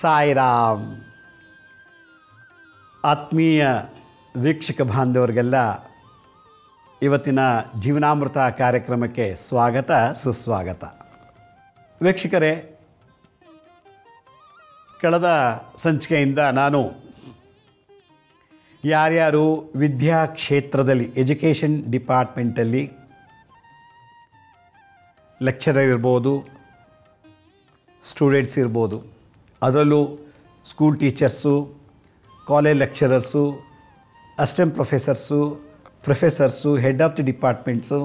ಸಾಯಿರಾಮ್ ಆತ್ಮೀಯ ವೀಕ್ಷಕ ಬಾಂಧವರಿಗೆಲ್ಲ ಇವತ್ತಿನ ಜೀವನಾಮೃತ ಕಾರ್ಯಕ್ರಮಕ್ಕೆ ಸ್ವಾಗತ ಸುಸ್ವಾಗತ ವೀಕ್ಷಕರೇ ಕಳೆದ ಸಂಚಿಕೆಯಿಂದ ನಾನು ಯಾರ್ಯಾರು ವಿದ್ಯಾ ಕ್ಷೇತ್ರದಲ್ಲಿ ಎಜುಕೇಷನ್ ಡಿಪಾರ್ಟ್ಮೆಂಟಲ್ಲಿ ಲೆಕ್ಚರರ್ ಇರ್ಬೋದು ಸ್ಟೂಡೆಂಟ್ಸ್ ಇರ್ಬೋದು ಅದರಲ್ಲೂ school teachers college lecturers assistant professors professors head of the departments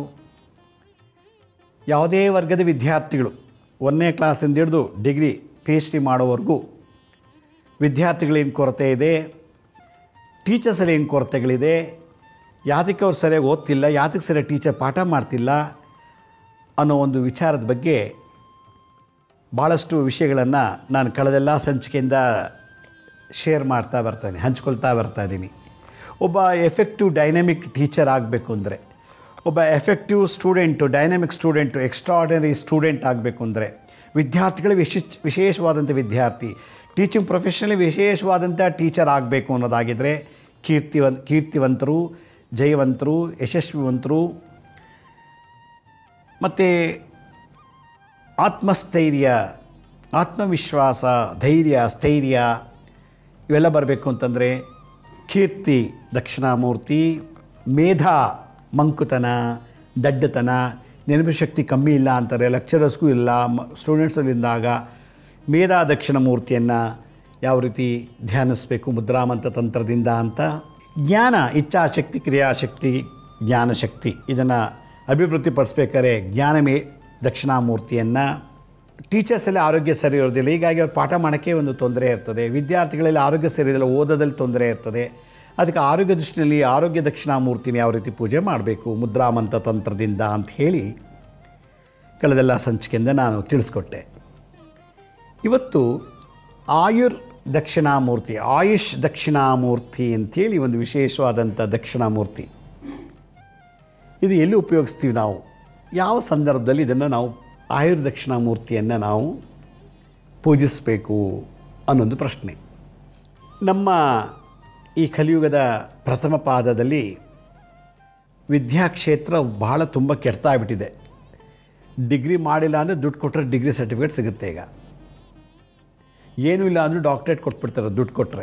ಯಾವುದೇ ವರ್ಗದ ವಿದ್ಯಾರ್ಥಿಗಳು ಒಂದನೇ ಕ್ಲಾಸಿಂದ ಹಿಡಿದು ಡಿಗ್ರಿ ಪಿ ಎಚ್ ಡಿ ಮಾಡೋವರೆಗೂ ವಿದ್ಯಾರ್ಥಿಗಳೇನು ಕೊರತೆ ಇದೆ ಟೀಚರ್ಸಲ್ಲಿ ಏನು ಕೊರತೆಗಳಿದೆ ಯಾತಕ್ಕೆ ಅವ್ರು ಸರಿಯಾಗಿ ಓದ್ತಿಲ್ಲ ಯಾತಕ್ಕೆ ಸರಿಯಾಗಿ ಟೀಚರ್ ಪಾಠ ಮಾಡ್ತಿಲ್ಲ ಅನ್ನೋ ಒಂದು ವಿಚಾರದ ಬಗ್ಗೆ ಭಾಳಷ್ಟು ವಿಷಯಗಳನ್ನು ನಾನು ಕಳೆದೆಲ್ಲ ಸಂಚಿಕೆಯಿಂದ ಶೇರ್ ಮಾಡ್ತಾ ಬರ್ತಾನೆ ಹಂಚ್ಕೊಳ್ತಾ ಬರ್ತಾ ಇದ್ದೀನಿ ಒಬ್ಬ ಎಫೆಕ್ಟಿವ್ ಡೈನಮಿಕ್ ಟೀಚರ್ ಆಗಬೇಕು ಅಂದರೆ ಒಬ್ಬ effective student dynamic student extraordinary student ಆಗಬೇಕು ಅಂದರೆ ವಿದ್ಯಾರ್ಥಿಗಳು ವಿಶೇಷ ವಿಶೇಷವಾದಂಥ ವಿದ್ಯಾರ್ಥಿ ಟೀಚಿಂಗ್ ಪ್ರೊಫೆಷನಲ್ಲಿ ವಿಶೇಷವಾದಂಥ ಟೀಚರ್ ಆಗಬೇಕು ಅನ್ನೋದಾಗಿದ್ದರೆ ಕೀರ್ತಿವನ್ ಕೀರ್ತಿವಂತರು ಜಯವಂತರು ಯಶಸ್ವಿವಂತರು ಮತ್ತು ಆತ್ಮಸ್ಥೈರ್ಯ ಆತ್ಮವಿಶ್ವಾಸ ಧೈರ್ಯ ಸ್ಥೈರ್ಯ ಇವೆಲ್ಲ ಬರಬೇಕು ಅಂತಂದರೆ ಕೀರ್ತಿ ದಕ್ಷಿಣಾಮೂರ್ತಿ ಮೇಧ ಮಂಕುತನ ದಡ್ಡತನ ನೆನಪು ಶಕ್ತಿ ಕಮ್ಮಿ ಇಲ್ಲ ಅಂತಾರೆ ಲೆಕ್ಚರರ್ಸ್ಗೂ ಇಲ್ಲ ಮ ಸ್ಟೂಡೆಂಟ್ಸಲ್ಲಿದ್ದಾಗ ಮೇಧಾ ದಕ್ಷಿಣಮೂರ್ತಿಯನ್ನು ಯಾವ ರೀತಿ ಧ್ಯಾನಿಸಬೇಕು ಮುದ್ರಾಮಂತ ತಂತ್ರದಿಂದ ಅಂತ ಜ್ಞಾನ ಇಚ್ಛಾಶಕ್ತಿ ಕ್ರಿಯಾಶಕ್ತಿ ಜ್ಞಾನಶಕ್ತಿ ಇದನ್ನು ಅಭಿವೃದ್ಧಿಪಡಿಸ್ಬೇಕಾದ್ರೆ ಜ್ಞಾನಮೇ ದಕ್ಷಿಣಾಮೂರ್ತಿಯನ್ನು ಟೀಚರ್ಸಲ್ಲಿ ಆರೋಗ್ಯ ಸರಿ ಇರೋದಿಲ್ಲ ಹೀಗಾಗಿ ಅವ್ರು ಪಾಠ ಮಾಡೋಕ್ಕೆ ಒಂದು ತೊಂದರೆ ಇರ್ತದೆ ವಿದ್ಯಾರ್ಥಿಗಳಲ್ಲಿ ಆರೋಗ್ಯ ಸರಿ ಇರೋದಿಲ್ಲ ಓದೋದಲ್ಲಿ ತೊಂದರೆ ಇರ್ತದೆ ಅದಕ್ಕೆ ಆರೋಗ್ಯ ದೃಷ್ಟಿಯಲ್ಲಿ ಆರೋಗ್ಯ ದಕ್ಷಿಣಾಮೂರ್ತಿನ ಯಾವ ರೀತಿ ಪೂಜೆ ಮಾಡಬೇಕು ಮುದ್ರಾಮಂತ ತಂತ್ರದಿಂದ ಅಂತ ಹೇಳಿ ಕಳೆದೆಲ್ಲ ಸಂಚಿಕೆಯಿಂದ ನಾನು ತಿಳಿಸ್ಕೊಟ್ಟೆ ಇವತ್ತು ಆಯುರ್ ದಕ್ಷಿಣಾಮೂರ್ತಿ ಆಯುಷ್ ದಕ್ಷಿಣಾಮೂರ್ತಿ ಅಂಥೇಳಿ ಒಂದು ವಿಶೇಷವಾದಂಥ ದಕ್ಷಿಣಾಮೂರ್ತಿ ಇದು ಎಲ್ಲಿ ಉಪಯೋಗಿಸ್ತೀವಿ ನಾವು ಯಾವ ಸಂದರ್ಭದಲ್ಲಿ ಇದನ್ನು ನಾವು ಆಯುರ್ ದಕ್ಷಿಣಾಮೂರ್ತಿಯನ್ನು ನಾವು ಪೂಜಿಸಬೇಕು ಅನ್ನೊಂದು ಪ್ರಶ್ನೆ ನಮ್ಮ ಈ ಕಲಿಯುಗದ ಪ್ರಥಮ ಪಾದದಲ್ಲಿ ವಿದ್ಯಾಕ್ಷೇತ್ರ ಬಹಳ ತುಂಬ ಕೆಡ್ತಾ ಆಗ್ಬಿಟ್ಟಿದೆ ಡಿಗ್ರಿ ಮಾಡಿಲ್ಲ ಅಂದರೆ ದುಡ್ಡು ಕೊಟ್ಟರೆ ಡಿಗ್ರಿ ಸರ್ಟಿಫಿಕೇಟ್ ಸಿಗುತ್ತೆ ಈಗ ಏನೂ ಇಲ್ಲ ಅಂದರೂ ಡಾಕ್ಟ್ರೇಟ್ ಕೊಟ್ಬಿಡ್ತಾರೆ ದುಡ್ಡು ಕೊಟ್ಟರೆ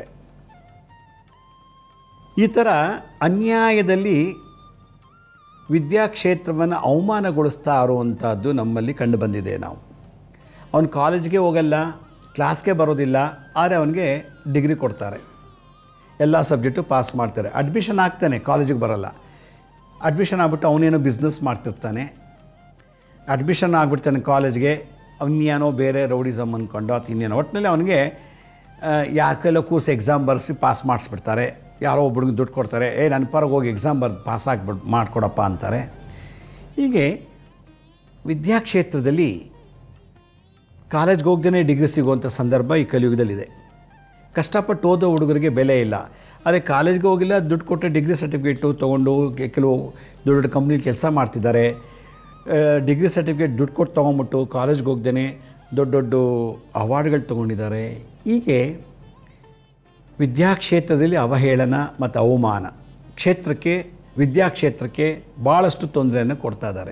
ಈ ಥರ ಅನ್ಯಾಯದಲ್ಲಿ ವಿದ್ಯಾಕ್ಷೇತ್ರವನ್ನು ಅವಮಾನಗೊಳಿಸ್ತಾ ಇರುವಂಥದ್ದು ನಮ್ಮಲ್ಲಿ ಕಂಡು ಬಂದಿದೆ ನಾವು ಅವನು ಕಾಲೇಜ್ಗೆ ಹೋಗಲ್ಲ ಕ್ಲಾಸ್ಗೆ ಬರೋದಿಲ್ಲ ಆದರೆ ಅವನಿಗೆ ಡಿಗ್ರಿ ಕೊಡ್ತಾರೆ ಎಲ್ಲ ಸಬ್ಜೆಕ್ಟು ಪಾಸ್ ಮಾಡ್ತಾರೆ ಅಡ್ಮಿಷನ್ ಆಗ್ತಾನೆ ಕಾಲೇಜಿಗೆ ಬರೋಲ್ಲ ಅಡ್ಮಿಷನ್ ಆಗ್ಬಿಟ್ಟು ಅವನೇನೋ ಬಿಸ್ನೆಸ್ ಮಾಡ್ತಿರ್ತಾನೆ ಅಡ್ಮಿಷನ್ ಆಗಿಬಿಡ್ತಾನೆ ಕಾಲೇಜ್ಗೆ ಅವನ್ನೇನೋ ಬೇರೆ ರೌಡಿಸಮ್ ಅಂದ್ಕೊಂಡು ಅಥವಾ ಇನ್ನೇನೋ ಒಟ್ಟಿನಲ್ಲಿ ಅವನಿಗೆ ಯಾಕೆಲ್ಲ ಕೂರ್ಸಿ ಎಕ್ಸಾಮ್ ಬರೆಸಿ ಪಾಸ್ ಮಾಡಿಸ್ಬಿಡ್ತಾರೆ ಯಾರೋ ಒಬ್ಬಳಿಗೆ ದುಡ್ಡು ಕೊಡ್ತಾರೆ ಏ ನನ್ನ ಪರಗೆ ಹೋಗಿ ಎಕ್ಸಾಮ್ ಬರ್ದು ಪಾಸ್ ಆಗಿಬಿಡ್ ಮಾಡಿಕೊಡಪ್ಪ ಅಂತಾರೆ ಹೀಗೆ ವಿದ್ಯಾಕ್ಷೇತ್ರದಲ್ಲಿ ಕಾಲೇಜ್ಗೆ ಹೋಗ್ದೇ ಡಿಗ್ರಿ ಸಿಗುವಂಥ ಸಂದರ್ಭ ಈ ಕಲಿಯುಗದಲ್ಲಿದೆ ಕಷ್ಟಪಟ್ಟು ಓದೋ ಹುಡುಗರಿಗೆ ಬೆಲೆ ಇಲ್ಲ ಆದರೆ ಕಾಲೇಜ್ಗೆ ಹೋಗಿಲ್ಲ ದುಡ್ಡು ಕೊಟ್ಟರೆ ಡಿಗ್ರಿ ಸರ್ಟಿಫಿಕೇಟು ತೊಗೊಂಡು ಕೆಲವು ದೊಡ್ಡ ದೊಡ್ಡ ಕಂಪ್ನಿಲಿ ಕೆಲಸ ಮಾಡ್ತಿದ್ದಾರೆ ಡಿಗ್ರಿ ಸರ್ಟಿಫಿಕೇಟ್ ದುಡ್ಡು ಕೊಟ್ಟು ತೊಗೊಂಬಿಟ್ಟು ಕಾಲೇಜ್ಗೆ ಹೋಗ್ದೇ ದೊಡ್ಡ ದೊಡ್ಡ ಅವಾರ್ಡ್ಗಳು ತೊಗೊಂಡಿದ್ದಾರೆ ಹೀಗೆ ವಿದ್ಯಾಕ್ಷೇತ್ರದಲ್ಲಿ ಅವಹೇಳನ ಮತ್ತು ಅವಮಾನ ಕ್ಷೇತ್ರಕ್ಕೆ ವಿದ್ಯಾಕ್ಷೇತ್ರಕ್ಕೆ ಭಾಳಷ್ಟು ತೊಂದರೆಯನ್ನು ಕೊಡ್ತಾ ಇದ್ದಾರೆ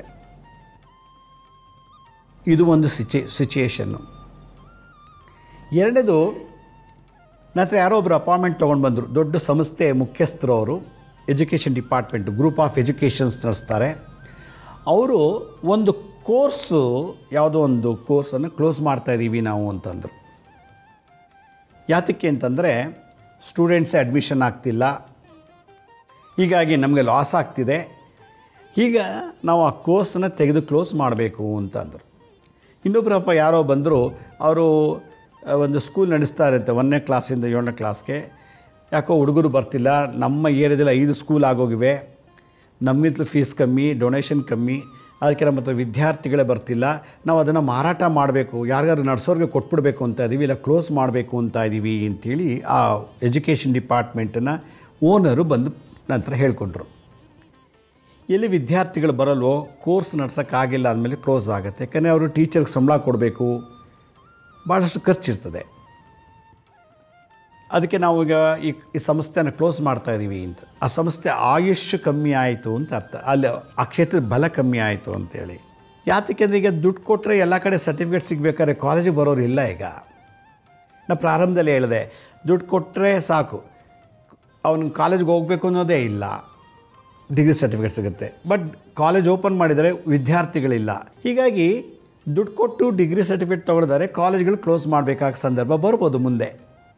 ಇದು ಒಂದು ಸಿಚೆ ಸಿಚುಯೇಷನ್ನು ಎರಡನೇದು ನಂತರ ಯಾರೋ ಒಬ್ಬರು ಅಪಾಯಿಂಟ್ಮೆಂಟ್ ತೊಗೊಂಡು ಬಂದರು ದೊಡ್ಡ ಸಂಸ್ಥೆ ಮುಖ್ಯಸ್ಥರು ಅವರು education department group of educations ನಡೆಸ್ತಾರೆ ಅವರು ಒಂದು ಕೋರ್ಸು ಯಾವುದೋ ಒಂದು ಕೋರ್ಸನ್ನು ಕ್ಲೋಸ್ ಮಾಡ್ತಾಯಿದ್ದೀವಿ ನಾವು ಅಂತಂದರು ಯಾತಕ್ಕೆ ಅಂತಂದರೆ ಸ್ಟೂಡೆಂಟ್ಸೇ ಅಡ್ಮಿಷನ್ ಆಗ್ತಿಲ್ಲ ಹೀಗಾಗಿ ನಮಗೆ ಲಾಸ್ ಆಗ್ತಿದೆ ಈಗ ನಾವು ಆ ಕೋರ್ಸನ್ನು ತೆಗೆದು ಕ್ಲೋಸ್ ಮಾಡಬೇಕು ಅಂತ ಅಂದರು ಇನ್ನೊಬ್ಬರಪ್ಪ ಯಾರೋ ಬಂದರು ಅವರು ಒಂದು ಸ್ಕೂಲ್ ನಡೆಸ್ತಾ ಇರುತ್ತೆ ಒಂದನೇ ಕ್ಲಾಸಿಂದ ಏಳನೇ ಕ್ಲಾಸ್ಗೆ ಯಾಕೋ ಹುಡುಗರು ಬರ್ತಿಲ್ಲ ನಮ್ಮ ಏರಿಯಾದಲ್ಲಿ ಐದು ಸ್ಕೂಲ್ ಆಗೋಗಿವೆ ನಮ್ಮಿಂತಲೂ ಫೀಸ್ ಕಮ್ಮಿ ಡೊನೇಷನ್ ಕಮ್ಮಿ ಅದಕ್ಕೆ ನಮ್ಮ ಹತ್ರ ವಿದ್ಯಾರ್ಥಿಗಳೇ ಬರ್ತಿಲ್ಲ ನಾವು ಅದನ್ನು ಮಾರಾಟ ಮಾಡಬೇಕು ಯಾರಿಗಾರು ನಡೆಸೋರಿಗೆ ಕೊಟ್ಬಿಡ್ಬೇಕು ಅಂತ ಇದ್ದೀವಿ ಇಲ್ಲ ಕ್ಲೋಸ್ ಮಾಡಬೇಕು ಅಂತ ಇದ್ದೀವಿ ಅಂಥೇಳಿ ಆ ಎಜುಕೇಷನ್ ಡಿಪಾರ್ಟ್ಮೆಂಟನ್ನು ಓನರು ಬಂದು ನಂತರ ಹೇಳ್ಕೊಂಡ್ರು ಎಲ್ಲಿ ವಿದ್ಯಾರ್ಥಿಗಳು ಬರಲ್ವೋ ಕೋರ್ಸ್ ನಡ್ಸೋಕ್ಕಾಗಿಲ್ಲ ಅಂದಮೇಲೆ ಕ್ಲೋಸ್ ಆಗುತ್ತೆ ಯಾಕಂದರೆ ಅವರು ಟೀಚರ್ಗೆ ಸಂಬಳ ಕೊಡಬೇಕು ಭಾಳಷ್ಟು ಖರ್ಚಿರ್ತದೆ ಅದಕ್ಕೆ ನಾವು ಈಗ ಈ ಈ ಸಂಸ್ಥೆನ ಕ್ಲೋಸ್ ಮಾಡ್ತಾ ಇದ್ದೀವಿ ಅಂತ ಆ ಸಂಸ್ಥೆ ಆಯುಷ್ ಕಮ್ಮಿ ಆಯಿತು ಅಂತ ಅರ್ಥ ಅಲ್ಲಿ ಆ ಕ್ಷೇತ್ರದ ಬಲ ಕಮ್ಮಿ ಆಯಿತು ಅಂತೇಳಿ ಯಾತಕ್ಕೆಂದ್ರೆ ಈಗ ದುಡ್ಡು ಕೊಟ್ಟರೆ ಎಲ್ಲ ಕಡೆ ಸರ್ಟಿಫಿಕೇಟ್ ಸಿಗಬೇಕಾದ್ರೆ ಕಾಲೇಜಿಗೆ ಬರೋರು ಇಲ್ಲ ಈಗ ನಾ ಪ್ರಾರಂಭದಲ್ಲಿ ಹೇಳಿದೆ ದುಡ್ಡು ಕೊಟ್ಟರೆ ಸಾಕು ಅವನು ಕಾಲೇಜ್ಗೆ ಹೋಗಬೇಕು ಅನ್ನೋದೇ ಇಲ್ಲ ಡಿಗ್ರಿ ಸರ್ಟಿಫಿಕೇಟ್ ಸಿಗುತ್ತೆ ಬಟ್ ಕಾಲೇಜ್ ಓಪನ್ ಮಾಡಿದರೆ ವಿದ್ಯಾರ್ಥಿಗಳಿಲ್ಲ ಹೀಗಾಗಿ ದುಡ್ಡು ಕೊಟ್ಟು ಡಿಗ್ರಿ ಸರ್ಟಿಫಿಕೇಟ್ ತೊಗೊಳಿದರೆ ಕಾಲೇಜ್ಗಳು ಕ್ಲೋಸ್ ಮಾಡಬೇಕಾದ ಸಂದರ್ಭ ಬರ್ಬೋದು ಮುಂದೆ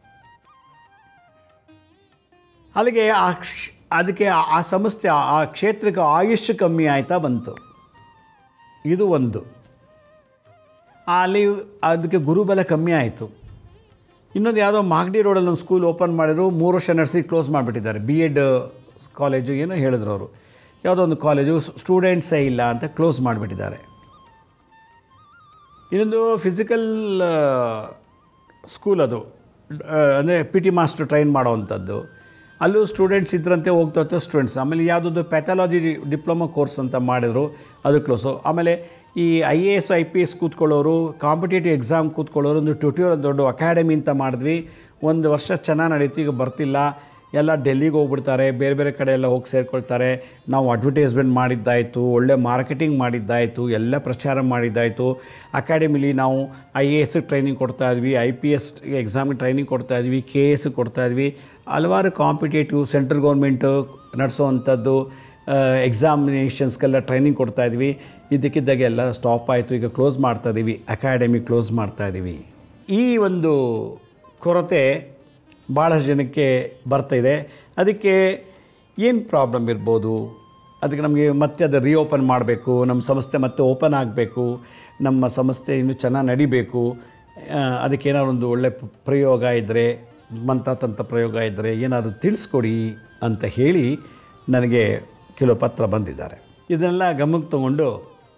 ಅಲ್ಲಿಗೆ ಆ ಕ್ಷ- ಅದಕ್ಕೆ ಆ- ಆ ಸಂಸ್ಥೆ ಆ- ಆ ಕ್ಷೇತ್ರಕ್ಕೆ ಆಯುಷ್ ಕಮ್ಮಿ ಆಯ್ತಾ ಬಂತು ಇದು ಒಂದು ಅಲ್ಲಿ ಅದಕ್ಕೆ ಗುರುಬಲ ಕಮ್ಮಿ ಆಯಿತು ಇನ್ನೊಂದು ಯಾವುದೋ ಮಾಗಡಿ ರೋಡಲ್ಲಿ ಒಂದು ಸ್ಕೂಲ್ ಓಪನ್ ಮಾಡಿದ್ರು ಮೂರು ವರ್ಷ ನಡೆಸಿ ಕ್ಲೋಸ್ ಮಾಡಿಬಿಟ್ಟಿದ್ದಾರೆ ಬಿ ಎಡ್ ಕಾಲೇಜು ಏನೋ ಹೇಳಿದ್ರು ಅವರು ಯಾವುದೋ ಒಂದು ಕಾಲೇಜು ಸ್ಟೂಡೆಂಟ್ಸೇ ಇಲ್ಲ ಅಂತ ಕ್ಲೋಸ್ ಮಾಡಿಬಿಟ್ಟಿದ್ದಾರೆ ಇನ್ನೊಂದು ಫಿಸಿಕಲ್ ಸ್ಕೂಲ್ ಅದು ಅಂದರೆ ಪಿ ಟಿ ಮಾಸ್ಟರ್ ಟ್ರೈನ್ ಮಾಡೋವಂಥದ್ದು ಅಲ್ಲೂ ಸ್ಟೂಡೆಂಟ್ಸ್ ಇದ್ರಂತೆ ಹೋಗ್ತಾ ಹೋಗ್ತಾ ಸ್ಟೂಡೆಂಟ್ಸ್ ಆಮೇಲೆ ಯಾವುದೊಂದು ಪ್ಯಾಥಾಲಜಿ ಡಿಪ್ಲೊಮಾ ಕೋರ್ಸ್ ಅಂತ ಮಾಡಿದರು ಅದು ಕ್ಲೋಸು ಆಮೇಲೆ ಈ I A S I P S ಕೂತ್ಕೊಳ್ಳೋರು ಕಾಂಪಿಟೇಟಿವ್ ಎಕ್ಸಾಮ್ ಕೂತ್ಕೊಳ್ಳೋರು ಒಂದು ಟ್ಯೂಟೋರ್ ದೊಡ್ಡ ಅಕಾಡೆಮಿ ಅಂತ ಮಾಡಿದ್ವಿ ಒಂದು ವರ್ಷ ಚೆನ್ನಾಗಿ ನಡೀತು ಈಗ ಬರ್ತಿಲ್ಲ ಎಲ್ಲ ಡೆಲ್ಲಿಗೆ ಹೋಗ್ಬಿಡ್ತಾರೆ ಬೇರೆ ಬೇರೆ ಕಡೆ ಎಲ್ಲ ಹೋಗಿ ಸೇರ್ಕೊಳ್ತಾರೆ ನಾವು ಅಡ್ವರ್ಟೈಸ್ಮೆಂಟ್ ಮಾಡಿದ್ದಾಯಿತು ಒಳ್ಳೆ ಮಾರ್ಕೆಟಿಂಗ್ ಮಾಡಿದ್ದಾಯಿತು ಎಲ್ಲ ಪ್ರಚಾರ ಮಾಡಿದ್ದಾಯಿತು ಅಕಾಡೆಮಿಲಿ ನಾವು ಐ ಎ ಎಸ್ ಟ್ರೈನಿಂಗ್ ಕೊಡ್ತಾ ಇದ್ವಿ ಐ ಪಿ ಎಸ್ ಎಕ್ಸಾಮ್ಗೆ ಟ್ರೈನಿಂಗ್ ಕೊಡ್ತಾ ಇದ್ವಿ ಕೆ ಎಸ್ ಕೊಡ್ತಾ ಇದ್ವಿ ಹಲವಾರು ಕಾಂಪಿಟೇಟಿವ್ ಸೆಂಟ್ರಲ್ ಗೌರ್ಮೆಂಟು ನಡೆಸೋವಂಥದ್ದು ಎಕ್ಸಾಮಿನೇಷನ್ಸ್ಗೆಲ್ಲ ಟ್ರೈನಿಂಗ್ ಕೊಡ್ತಾ ಇದ್ವಿ ಇದಕ್ಕಿದ್ದಾಗೆ ಎಲ್ಲ ಸ್ಟಾಪ್ ಆಯಿತು ಈಗ ಕ್ಲೋಸ್ ಮಾಡ್ತಾ ಇದ್ದೀವಿ ಅಕಾಡೆಮಿ ಕ್ಲೋಸ್ ಮಾಡ್ತಾ ಇದ್ದೀವಿ ಈ ಒಂದು ಕೊರತೆ ಭಾಳಷ್ಟು ಜನಕ್ಕೆ ಬರ್ತಾಯಿದೆ ಅದಕ್ಕೆ ಏನು ಪ್ರಾಬ್ಲಮ್ ಇರ್ಬೋದು ಅದಕ್ಕೆ ನಮಗೆ ಮತ್ತೆ ಅದು ರೀಓಪನ್ ಮಾಡಬೇಕು ನಮ್ಮ ಸಂಸ್ಥೆ ಮತ್ತೆ ಓಪನ್ ಆಗಬೇಕು ನಮ್ಮ ಸಂಸ್ಥೆ ಇನ್ನೂ ಚೆನ್ನಾಗಿ ನಡಿಬೇಕು ಆ, ಅದಕ್ಕೆ ಏನಾದ್ರು ಒಂದು ಒಳ್ಳೆ ಪ- ಪ್ರಯೋಗ ಇದ್ದರೆ ಮಂತ್ರತಂತ್ರ ಪ್ರಯೋಗ ಇದ್ದರೆ ಏನಾದರೂ ತಿಳಿಸ್ಕೊಡಿ ಅಂತ ಹೇಳಿ ನನಗೆ ಕೆಲವು ಪತ್ರ ಬಂದಿದ್ದಾರೆ ಇದನ್ನೆಲ್ಲ ಗಮನಕ್ಕೆ ತಗೊಂಡು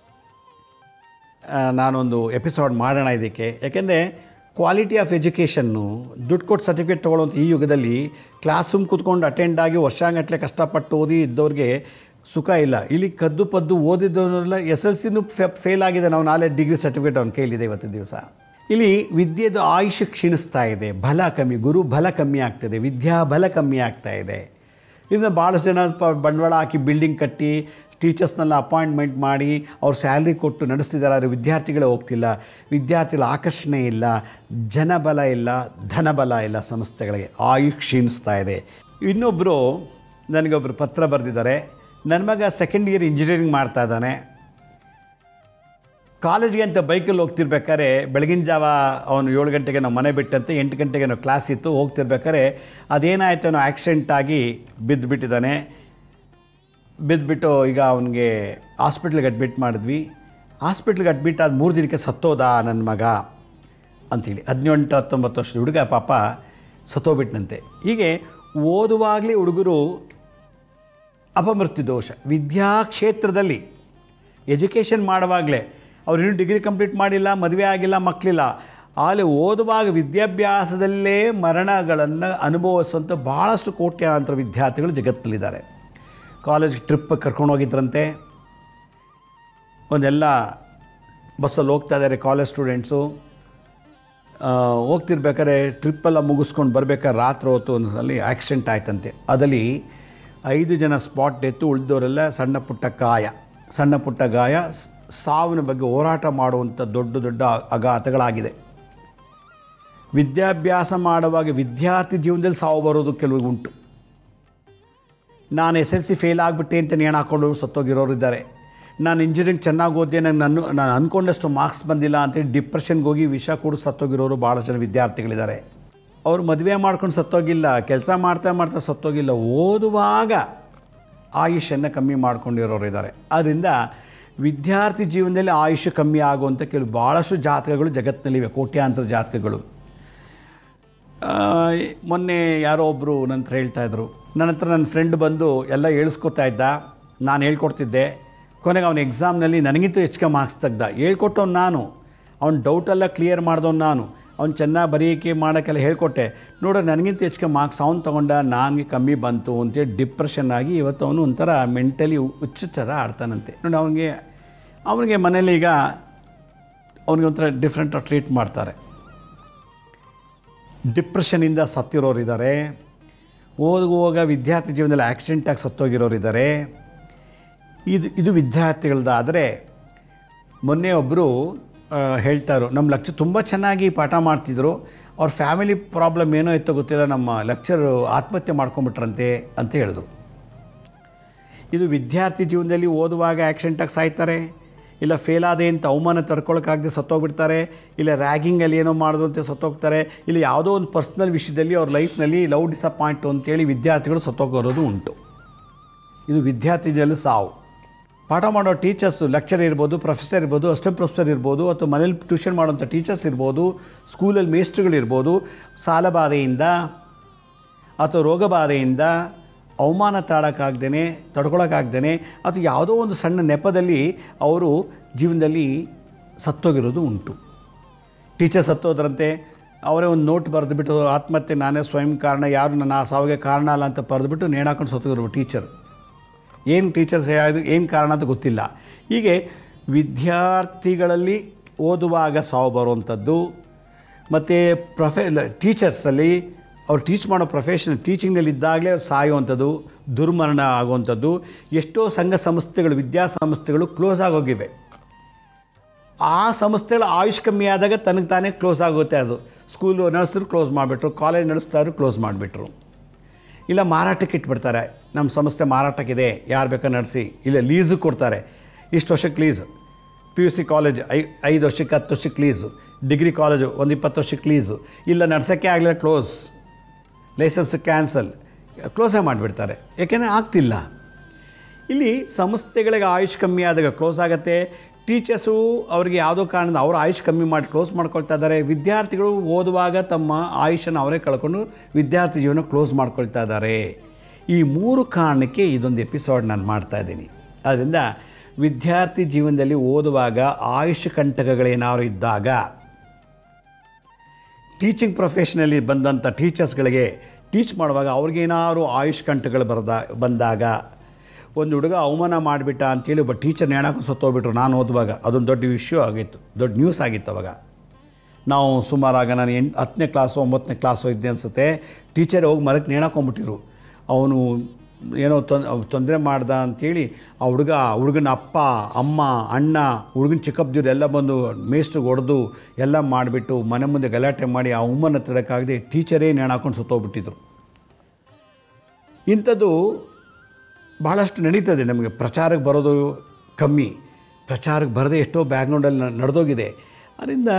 ಆ, ನಾನೊಂದು ಎಪಿಸೋಡ್ ಮಾಡೋಣ ಇದಕ್ಕೆ ಯಾಕೆಂದರೆ ಕ್ವಾಲಿಟಿ ಆಫ್ ಎಜುಕೇಷನ್ನು ದುಡ್ಡು ಕೊಟ್ಟು ಸರ್ಟಿಫಿಕೇಟ್ ತೊಗೊಳ್ಳೋಂಥ ಈ ಯುಗದಲ್ಲಿ ಕ್ಲಾಸ್ ರೂಮ್ ಕೂತ್ಕೊಂಡು ಅಟೆಂಡ್ ಆಗಿ ವರ್ಷಾಂಗಟ್ಲೆ ಕಷ್ಟಪಟ್ಟು ಓದಿ ಇದ್ದವ್ರಿಗೆ ಸುಖ ಇಲ್ಲ ಇಲ್ಲಿ ಕದ್ದು ಪದ್ದು ಓದಿದ್ದವರೆಲ್ಲ ಎಸ್ ಎಲ್ ಸಿನೂ ಫೇಲ್ ಆಗಿದೆ ನಾವು ನಾಳೆ ಡಿಗ್ರಿ ಸರ್ಟಿಫಿಕೇಟ್ ಅವ್ನ ಕೈಲಿದೆ ಇವತ್ತಿನ ದಿವಸ ಇಲ್ಲಿ ವಿದ್ಯೆದು ಆಯುಷ್ಯ ಕ್ಷೀಣಿಸ್ತಾ ಇದೆ ಬಲ ಕಮ್ಮಿ ಗುರು ಬಲ ಕಮ್ಮಿ ಆಗ್ತಿದೆ ವಿದ್ಯಾ ಬಲ ಕಮ್ಮಿ ಆಗ್ತಾ ಇದೆ ಇದನ್ನು ಭಾಳಷ್ಟು ಜನ ಪ ಬಂಡವಾಳ ಹಾಕಿ ಬಿಲ್ಡಿಂಗ್ ಕಟ್ಟಿ ಟೀಚರ್ಸ್ನೆಲ್ಲ ಅಪಾಯಿಂಟ್ಮೆಂಟ್ ಮಾಡಿ ಅವ್ರ ಸ್ಯಾಲ್ರಿ ಕೊಟ್ಟು ನಡೆಸ್ತಿದ್ದಾರೆ ಆದರೆ ವಿದ್ಯಾರ್ಥಿಗಳೇ ಹೋಗ್ತಿಲ್ಲ ವಿದ್ಯಾರ್ಥಿಗಳ ಆಕರ್ಷಣೆ ಇಲ್ಲ ಜನಬಲ ಇಲ್ಲ ಧನಬಲ ಇಲ್ಲ ಸಂಸ್ಥೆಗಳಿಗೆ ಆಯು ಕ್ಷೀಣಿಸ್ತಾ ಇದೆ ಇನ್ನೊಬ್ಬರು ನನಗೊಬ್ಬರು ಪತ್ರ ಬರೆದಿದ್ದಾರೆ ನನ್ನ ಮಗ ಸೆಕೆಂಡ್ ಇಯರ್ ಇಂಜಿನಿಯರಿಂಗ್ ಮಾಡ್ತಾ ಇದ್ದಾನೆ ಕಾಲೇಜ್ಗೆ ಅಂತ ಬೈಕಲ್ಲಿ ಹೋಗ್ತಿರ್ಬೇಕಾದ್ರೆ ಬೆಳಗಿನ ಜಾವ ಅವನು ಏಳು ಗಂಟೆಗೆ ನಾವು ಮನೆ ಬಿಟ್ಟಂತೆ ಎಂಟು ಗಂಟೆಗೆ ನಾವು ಕ್ಲಾಸ್ ಇತ್ತು ಹೋಗ್ತಿರ್ಬೇಕಾದ್ರೆ ಅದೇನಾಯಿತು ಅನ್ನೋ ಆಕ್ಸಿಡೆಂಟ್ ಆಗಿ ಬಿದ್ದುಬಿಟ್ಟಿದ್ದಾನೆ ಬಿದ್ದುಬಿಟ್ಟು ಈಗ ಅವನಿಗೆ ಹಾಸ್ಪಿಟ್ಲಿಗೆ ಅಡ್ಮಿಟ್ ಮಾಡಿದ್ವಿ ಹಾಸ್ಪಿಟ್ಲಿಗೆ ಅಡ್ಮಿಟ್ ಆದ ಮೂರು ದಿನಕ್ಕೆ ಸತ್ತೋದ ನನ್ನ ಮಗ ಅಂಥೇಳಿ ಹದಿನೆಂಟು ಹತ್ತೊಂಬತ್ತು ವರ್ಷದ ಹುಡುಗ ಪಾಪ ಸತ್ತೋಗ್ಬಿಟ್ನಂತೆ ಹೀಗೆ ಓದುವಾಗಲೇ ಹುಡುಗರು ಅಪಮೃತ್ಯು ದೋಷ ವಿದ್ಯಾ ಕ್ಷೇತ್ರದಲ್ಲಿ ಎಜುಕೇಷನ್ ಮಾಡುವಾಗಲೇ ಅವ್ರು ಇನ್ನೂ ಡಿಗ್ರಿ ಕಂಪ್ಲೀಟ್ ಮಾಡಿಲ್ಲ ಮದುವೆ ಆಗಿಲ್ಲ ಮಕ್ಕಳಿಲ್ಲ ಅಲ್ಲಿ ಓದುವಾಗ ವಿದ್ಯಾಭ್ಯಾಸದಲ್ಲೇ ಮರಣಗಳನ್ನು ಅನುಭವಿಸುವಂಥ ಭಾಳಷ್ಟು ಕೋಟ್ಯಾಂತರ ವಿದ್ಯಾರ್ಥಿಗಳು ಜಗತ್ತಿನಲ್ಲಿದ್ದಾರೆ ಕಾಲೇಜ್ಗೆ ಟ್ರಿಪ್ ಕರ್ಕೊಂಡು ಹೋಗಿದ್ರಂತೆ ಒಂದೆಲ್ಲ ಬಸ್ಸಲ್ಲಿ ಹೋಗ್ತಾ ಇದ್ದಾರೆ ಕಾಲೇಜ್ ಸ್ಟೂಡೆಂಟ್ಸು ಆ, ಹೋಗ್ತಿರ್ಬೇಕಾದ್ರೆ ಟ್ರಿಪ್ಪೆಲ್ಲ ಮುಗಿಸ್ಕೊಂಡು ಬರ್ಬೇಕಾದ್ರೆ ರಾತ್ರಿ ಹೊತ್ತು ಒಂದ್ಸಲಿ ಆಕ್ಸಿಡೆಂಟ್ ಆಯ್ತಂತೆ ಅದಲ್ಲಿ ಐದು ಜನ ಸ್ಪಾಟ್ ಡೆತ್ತು ಉಳಿದವರೆಲ್ಲ ಸಣ್ಣ ಪುಟ್ಟ ಗಾಯ ಸಣ್ಣ ಪುಟ್ಟ ಗಾಯ ಸ್- ಸಾವಿನ ಬಗ್ಗೆ ಹೋರಾಟ ಮಾಡುವಂಥ ದೊಡ್ಡ ದೊಡ್ಡ ಅಘಾತಗಳಾಗಿದೆ ವಿದ್ಯಾಭ್ಯಾಸ ಮಾಡುವಾಗ ವಿದ್ಯಾರ್ಥಿ ಜೀವನದಲ್ಲಿ ಸಾವು ಬರೋದು ಕೆಲವು ಉಂಟು ನಾನು ಎಸ್ ಎಲ್ ಸಿ ಫೇಲ್ ಆಗಿಬಿಟ್ಟೆ ಅಂತ ನೇಣು ಹಾಕೊಂಡು ಸತ್ತೋಗಿರೋರು ಇದ್ದಾರೆ ನಾನು ಇಂಜಿನಿಯರಿಂಗ್ ಚೆನ್ನಾಗಿ ಓದಿದೆ ನಂಗೆ ನಾನು ನಾನು ಅಂದ್ಕೊಂಡಷ್ಟು ಮಾರ್ಕ್ಸ್ ಬಂದಿಲ್ಲ ಅಂತೇಳಿ ಡಿಪ್ರೆಷನ್ಗೆ ಹೋಗಿ ವಿಷ ಕೂಡ ಸತ್ತೋಗಿರೋರು ಭಾಳ ಜನ ವಿದ್ಯಾರ್ಥಿಗಳಿದ್ದಾರೆ ಅವರು ಮದುವೆ ಮಾಡ್ಕೊಂಡು ಸತ್ತೋಗಿಲ್ಲ ಕೆಲಸ ಮಾಡ್ತಾ ಮಾಡ್ತಾ ಸತ್ತೋಗಿಲ್ಲ ಓದುವಾಗ ಆಯುಷನ್ನು ಕಮ್ಮಿ ಮಾಡ್ಕೊಂಡಿರೋರು ಇದ್ದಾರೆ ಆದ್ದರಿಂದ ವಿದ್ಯಾರ್ಥಿ ಜೀವನದಲ್ಲಿ ಆಯುಷ್ ಕಮ್ಮಿ ಆಗುವಂಥ ಕೆಲವು ಭಾಳಷ್ಟು ಜಾತಕಗಳು ಜಗತ್ತಿನಲ್ಲಿವೆ ಕೋಟ್ಯಾಂತರ ಜಾತಕಗಳು ಆ, ಮೊನ್ನೆ ಯಾರೋ ಒಬ್ಬರು ನನ್ನ ಹತ್ರ ಹೇಳ್ತಾಯಿದ್ರು ನನ್ನ ಹತ್ರ ನನ್ನ ಫ್ರೆಂಡ್ ಬಂದು ಎಲ್ಲ ಹೇಳಿಸ್ಕೊತಾ ಇದ್ದ ನಾನು ಹೇಳ್ಕೊಡ್ತಿದ್ದೆ ಕೊನೆಗೆ ಅವನ ಎಕ್ಸಾಮ್ನಲ್ಲಿ ನನಗಿಂತ ಹೆಚ್ಚಿಗೆ ಮಾರ್ಕ್ಸ್ ತೆಗ್ದ ಹೇಳ್ಕೊಟ್ಟವ್ನು ನಾನು ಅವ್ನ ಡೌಟೆಲ್ಲ ಕ್ಲಿಯರ್ ಮಾಡ್ದವ್ನು ನಾನು ಅವ್ನು ಚೆನ್ನಾಗಿ ಬರೆಯೋಕೆ ಮಾಡೋಕ್ಕೆಲ್ಲ ಹೇಳ್ಕೊಟ್ಟೆ ನೋಡು ನನಗಿಂತ ಹೆಚ್ಚಿಗೆ ಮಾರ್ಕ್ಸ್ ಅವ್ನು ತೊಗೊಂಡ ನನಗೆ ಕಮ್ಮಿ ಬಂತು ಅಂತೇಳಿ ಡಿಪ್ರೆಷನ್ ಆಗಿ ಇವತ್ತು ಅವನು ಒಂಥರ ಮೆಂಟಲಿ ಹುಚ್ಚು ಥರ ಆಡ್ತಾನಂತೆ ನೋಡಿ ಅವನಿಗೆ ಅವನಿಗೆ ಮನೇಲಿ ಈಗ ಅವನಿಗೆ ಒಂಥರ ಡಿಫ್ರೆಂಟಾಗಿ ಟ್ರೀಟ್ ಮಾಡ್ತಾರೆ ಡಿಪ್ರೆಷನಿಂದ ಸತ್ತಿರೋರಿದ್ದಾರೆ ಓದುವಾಗ ವಿದ್ಯಾರ್ಥಿ ಜೀವನದಲ್ಲಿ ಆಕ್ಸಿಡೆಂಟಾಗಿ ಸತ್ತೋಗಿರೋರಿದ್ದಾರೆ ಇದು ಇದು ವಿದ್ಯಾರ್ಥಿಗಳದ್ದಾದರೆ ಮೊನ್ನೆ ಒಬ್ಬರು ಹೇಳ್ತಾರು ನಮ್ಮ ಲೆಕ್ಚರ್ ತುಂಬ ಚೆನ್ನಾಗಿ ಪಾಠ ಮಾಡ್ತಿದ್ರು ಅವ್ರ ಫ್ಯಾಮಿಲಿ ಪ್ರಾಬ್ಲಮ್ ಏನೋ ಇತ್ತೋ ಗೊತ್ತಿಲ್ಲ ನಮ್ಮ ಲೆಕ್ಚರ್ ಆತ್ಮಹತ್ಯೆ ಮಾಡ್ಕೊಂಬಿಟ್ರಂತೆ ಅಂತ ಹೇಳಿದ್ರು ಇದು ವಿದ್ಯಾರ್ಥಿ ಜೀವನದಲ್ಲಿ ಓದುವಾಗ ಆ್ಯಕ್ಸಿಡೆಂಟಾಗಿ ಸಾಯ್ತಾರೆ ಇಲ್ಲ ಫೇಲ್ ಆದೆ ಅಂತ ಅವಮಾನ ತಡ್ಕೊಳಕ್ಕಾಗದೆ ಸತ್ತೋಗ್ಬಿಡ್ತಾರೆ ಇಲ್ಲ ರ್ಯಾಗಿಂಗಲ್ಲಿ ಏನೋ ಮಾಡಿದ್ರು ಅಂತ ಸತ್ತೋಗ್ತಾರೆ ಇಲ್ಲ ಯಾವುದೋ ಒಂದು ಪರ್ಸ್ನಲ್ ವಿಷಯದಲ್ಲಿ ಅವ್ರ ಲೈಫ್ನಲ್ಲಿ ಲವ್ ಡಿಸಪಾಯಿಂಟು ಅಂತೇಳಿ ವಿದ್ಯಾರ್ಥಿಗಳು ಸತ್ತೋಗೋರೋದು ಉಂಟು ಇದು ವಿದ್ಯಾರ್ಥಿ ಜೀವನದಲ್ಲಿ ಸಾವು ಪಾಠ ಮಾಡೋ ಟೀಚರ್ಸು ಲೆಕ್ಚರ್ ಇರ್ಬೋದು ಪ್ರೊಫೆಸರ್ ಇರ್ಬೋದು ಅಸಿಸ್ಟೆಂಟ್ ಪ್ರೊಫೆಸರ್ ಇರ್ಬೋದು ಅಥವಾ ಮನೇಲಿ ಟ್ಯೂಷನ್ ಮಾಡೋಂಥ ಟೀಚರ್ಸ್ ಇರ್ಬೋದು ಸ್ಕೂಲಲ್ಲಿ ಮೇಸ್ಟ್ರುಗಳಿರ್ಬೋದು ಸಾಲಬಾಧೆಯಿಂದ ಅಥವಾ ರೋಗಬಾಧೆಯಿಂದ ಅವಮಾನ ತಾಳೋಕ್ಕಾಗ್ದೇ ತಡ್ಕೊಳಕ್ಕಾಗ್ದೇ ಅಥವಾ ಯಾವುದೋ ಒಂದು ಸಣ್ಣ ನೆಪದಲ್ಲಿ ಅವರು ಜೀವನದಲ್ಲಿ ಸತ್ತೋಗಿರೋದು ಉಂಟು ಟೀಚರ್ ಸತ್ತೋದ್ರಂತೆ ಅವರೇ ಒಂದು ನೋಟ್ ಬರೆದುಬಿಟ್ಟು ಆತ್ಮಹತ್ಯೆ ನಾನೇ ಸ್ವಯಂ ಕಾರಣ ಯಾರು ನನ್ನ ಆ ಸಾವಿಗೆ ಕಾರಣ ಅಲ್ಲ ಅಂತ ಬರೆದುಬಿಟ್ಟು ನೇಣಾಕೊಂಡು ಸತ್ತೋಗಿರೋ ಟೀಚರ್ ಏನು ಟೀಚರ್ಸ್ ಯಾವುದು ಏನು ಕಾರಣ ಅಂತ ಗೊತ್ತಿಲ್ಲ ಹೀಗೆ ವಿದ್ಯಾರ್ಥಿಗಳಲ್ಲಿ ಓದುವಾಗ ಸಾವು ಬರುವಂಥದ್ದು ಮತ್ತು ಪ್ರೊಫೆ ಟೀಚರ್ಸಲ್ಲಿ ಅವ್ರು ಟೀಚ್ ಮಾಡೋ ಪ್ರೊಫೆಷನ್ ಟೀಚಿಂಗ್ನಲ್ಲಿ ಇದ್ದಾಗಲೇ ಅವ್ರು ಸಾಯುವಂಥದ್ದು ದುರ್ಮರಣ ಆಗುವಂಥದ್ದು ಎಷ್ಟೋ ಸಂಘ ಸಂಸ್ಥೆಗಳು ವಿದ್ಯಾಸಂಸ್ಥೆಗಳು ಕ್ಲೋಸ್ ಆಗೋಗಿವೆ ಆ ಸಂಸ್ಥೆಗಳ ಆಯುಷ್ ಕಮ್ಮಿ ಆದಾಗ ತನಗೆ ತಾನೇ ಕ್ಲೋಸ್ ಆಗುತ್ತೆ ಅದು ಸ್ಕೂಲು ನಡೆಸಿದ್ರು ಕ್ಲೋಸ್ ಮಾಡಿಬಿಟ್ರು ಕಾಲೇಜ್ ನಡೆಸ್ತಾರು ಕ್ಲೋಸ್ ಮಾಡಿಬಿಟ್ರು ಇಲ್ಲ ಮಾರಾಟಕ್ಕೆ ಇಟ್ಬಿಡ್ತಾರೆ ನಮ್ಮ ಸಂಸ್ಥೆ ಮಾರಾಟಕ್ಕಿದೆ ಯಾರು ಬೇಕಾ ನಡೆಸಿ ಇಲ್ಲ ಲೀಸು ಕೊಡ್ತಾರೆ ಇಷ್ಟು ವರ್ಷಕ್ಕೆ lease P U C college ಐ ಐದು ವರ್ಷಕ್ಕೆ ಹತ್ತು ವರ್ಷಕ್ಕೆ ಲೀಸು ಡಿಗ್ರಿ ಕಾಲೇಜು ಒಂದು ಇಪ್ಪತ್ತು ವರ್ಷಕ್ಕೆ ಲೀಸು ಇಲ್ಲ ನಡ್ಸೋಕ್ಕೆ ಆಗಲಿಲ್ಲ ಕ್ಲೋಸ್ ಲೈಸೆನ್ಸ್ ಕ್ಯಾನ್ಸಲ್ ಕ್ಲೋಸೇ ಮಾಡಿಬಿಡ್ತಾರೆ ಏಕೆಂದರೆ ಆಗ್ತಿಲ್ಲ ಇಲ್ಲಿ ಸಂಸ್ಥೆಗಳಿಗೆ ಆಯುಷ್ ಕಮ್ಮಿ ಆದಾಗ ಕ್ಲೋಸ್ ಆಗುತ್ತೆ ಟೀಚರ್ಸು ಅವರಿಗೆ ಯಾವುದೋ ಕಾರಣದಿಂದ ಅವ್ರ ಆಯುಷ್ ಕಮ್ಮಿ ಮಾಡಿ ಕ್ಲೋಸ್ ಮಾಡ್ಕೊಳ್ತಾ ಇದ್ದಾರೆ ವಿದ್ಯಾರ್ಥಿಗಳು ಓದುವಾಗ ತಮ್ಮ ಆಯುಷನ್ನು ಅವರೇ ಕಳ್ಕೊಂಡು ವಿದ್ಯಾರ್ಥಿ ಜೀವನ ಕ್ಲೋಸ್ ಮಾಡ್ಕೊಳ್ತಾ ಇದ್ದಾರೆ ಈ ಮೂರು ಕಾರಣಕ್ಕೆ ಇದೊಂದು ಎಪಿಸೋಡ್ ನಾನು ಮಾಡ್ತಾ ಇದ್ದೀನಿ ಅದರಿಂದ ವಿದ್ಯಾರ್ಥಿ ಜೀವನದಲ್ಲಿ ಓದುವಾಗ ಆಯುಷ್ ಕಂಟಕಗಳೇನಾದ್ರು ಇದ್ದಾಗ ಟೀಚಿಂಗ್ ಪ್ರೊಫೆಷನಲ್ಲಿ ಬಂದಂಥ ಟೀಚರ್ಸ್ಗಳಿಗೆ ಟೀಚ್ ಮಾಡುವಾಗ ಅವ್ರಿಗೇನಾದ್ರು ಆಯುಷ್ ಕಂಟಗಳು ಬರದ ಬಂದಾಗ ಒಂದು ಹುಡುಗ ಅವಮಾನ ಮಾಡಿಬಿಟ್ಟ ಅಂತೇಳಿ ಒಬ್ಬ ಟೀಚರ್ ನೇಣಾಕೊಂಡು ಸತ್ತೋಗ್ಬಿಟ್ರು ನಾನು ಓದುವಾಗ ಅದೊಂದು ದೊಡ್ಡ ವಿಷಯ ಆಗಿತ್ತು ದೊಡ್ಡ ನ್ಯೂಸ್ ಆಗಿತ್ತು ಅವಾಗ ನಾವು ಸುಮಾರಾಗ ನಾನು ಎಂಟು ಹತ್ತನೇ ಕ್ಲಾಸು ಒಂಬತ್ತನೇ ಕ್ಲಾಸು ಇದ್ದೆ ಅನಿಸುತ್ತೆ ಟೀಚರ್ ಹೋಗಿ ಮರಕ್ಕೆ ನೇಣಾಕೊಂಡ್ಬಿಟ್ಟಿರು ಅವನು ಏನೋ ತೊಂದರೆ ಮಾಡ್ದ ಅಂತೇಳಿ ಆ ಹುಡುಗ ಹುಡುಗನ ಅಪ್ಪ ಅಮ್ಮ ಅಣ್ಣ ಹುಡುಗನ ಚಿಕ್ಕಪ್ಪದಿವ್ರು ಎಲ್ಲ ಬಂದು ಮೇಸ್ಟ್ರಿಗೆ ಹೊಡೆದು ಎಲ್ಲ ಮಾಡಿಬಿಟ್ಟು ಮನೆ ಮುಂದೆ ಗಲಾಟೆ ಮಾಡಿ ಆ ಉಮ್ಮನ್ನು ತಡಕ್ಕಾಗದೆ ಟೀಚರೇ ನೇಣಾಕೊಂಡು ಸುತ್ತೋಗ್ಬಿಟ್ಟಿದ್ರು ಇಂಥದ್ದು ಭಾಳಷ್ಟು ನಡೀತದೆ ನಮಗೆ ಪ್ರಚಾರಕ್ಕೆ ಬರೋದು ಕಮ್ಮಿ ಪ್ರಚಾರಕ್ಕೆ ಬರದೆ ಎಷ್ಟೋ ಬ್ಯಾಕ್ಗ್ರೌಂಡಲ್ಲಿ ನಡೆದೋಗಿದೆ ಅದರಿಂದ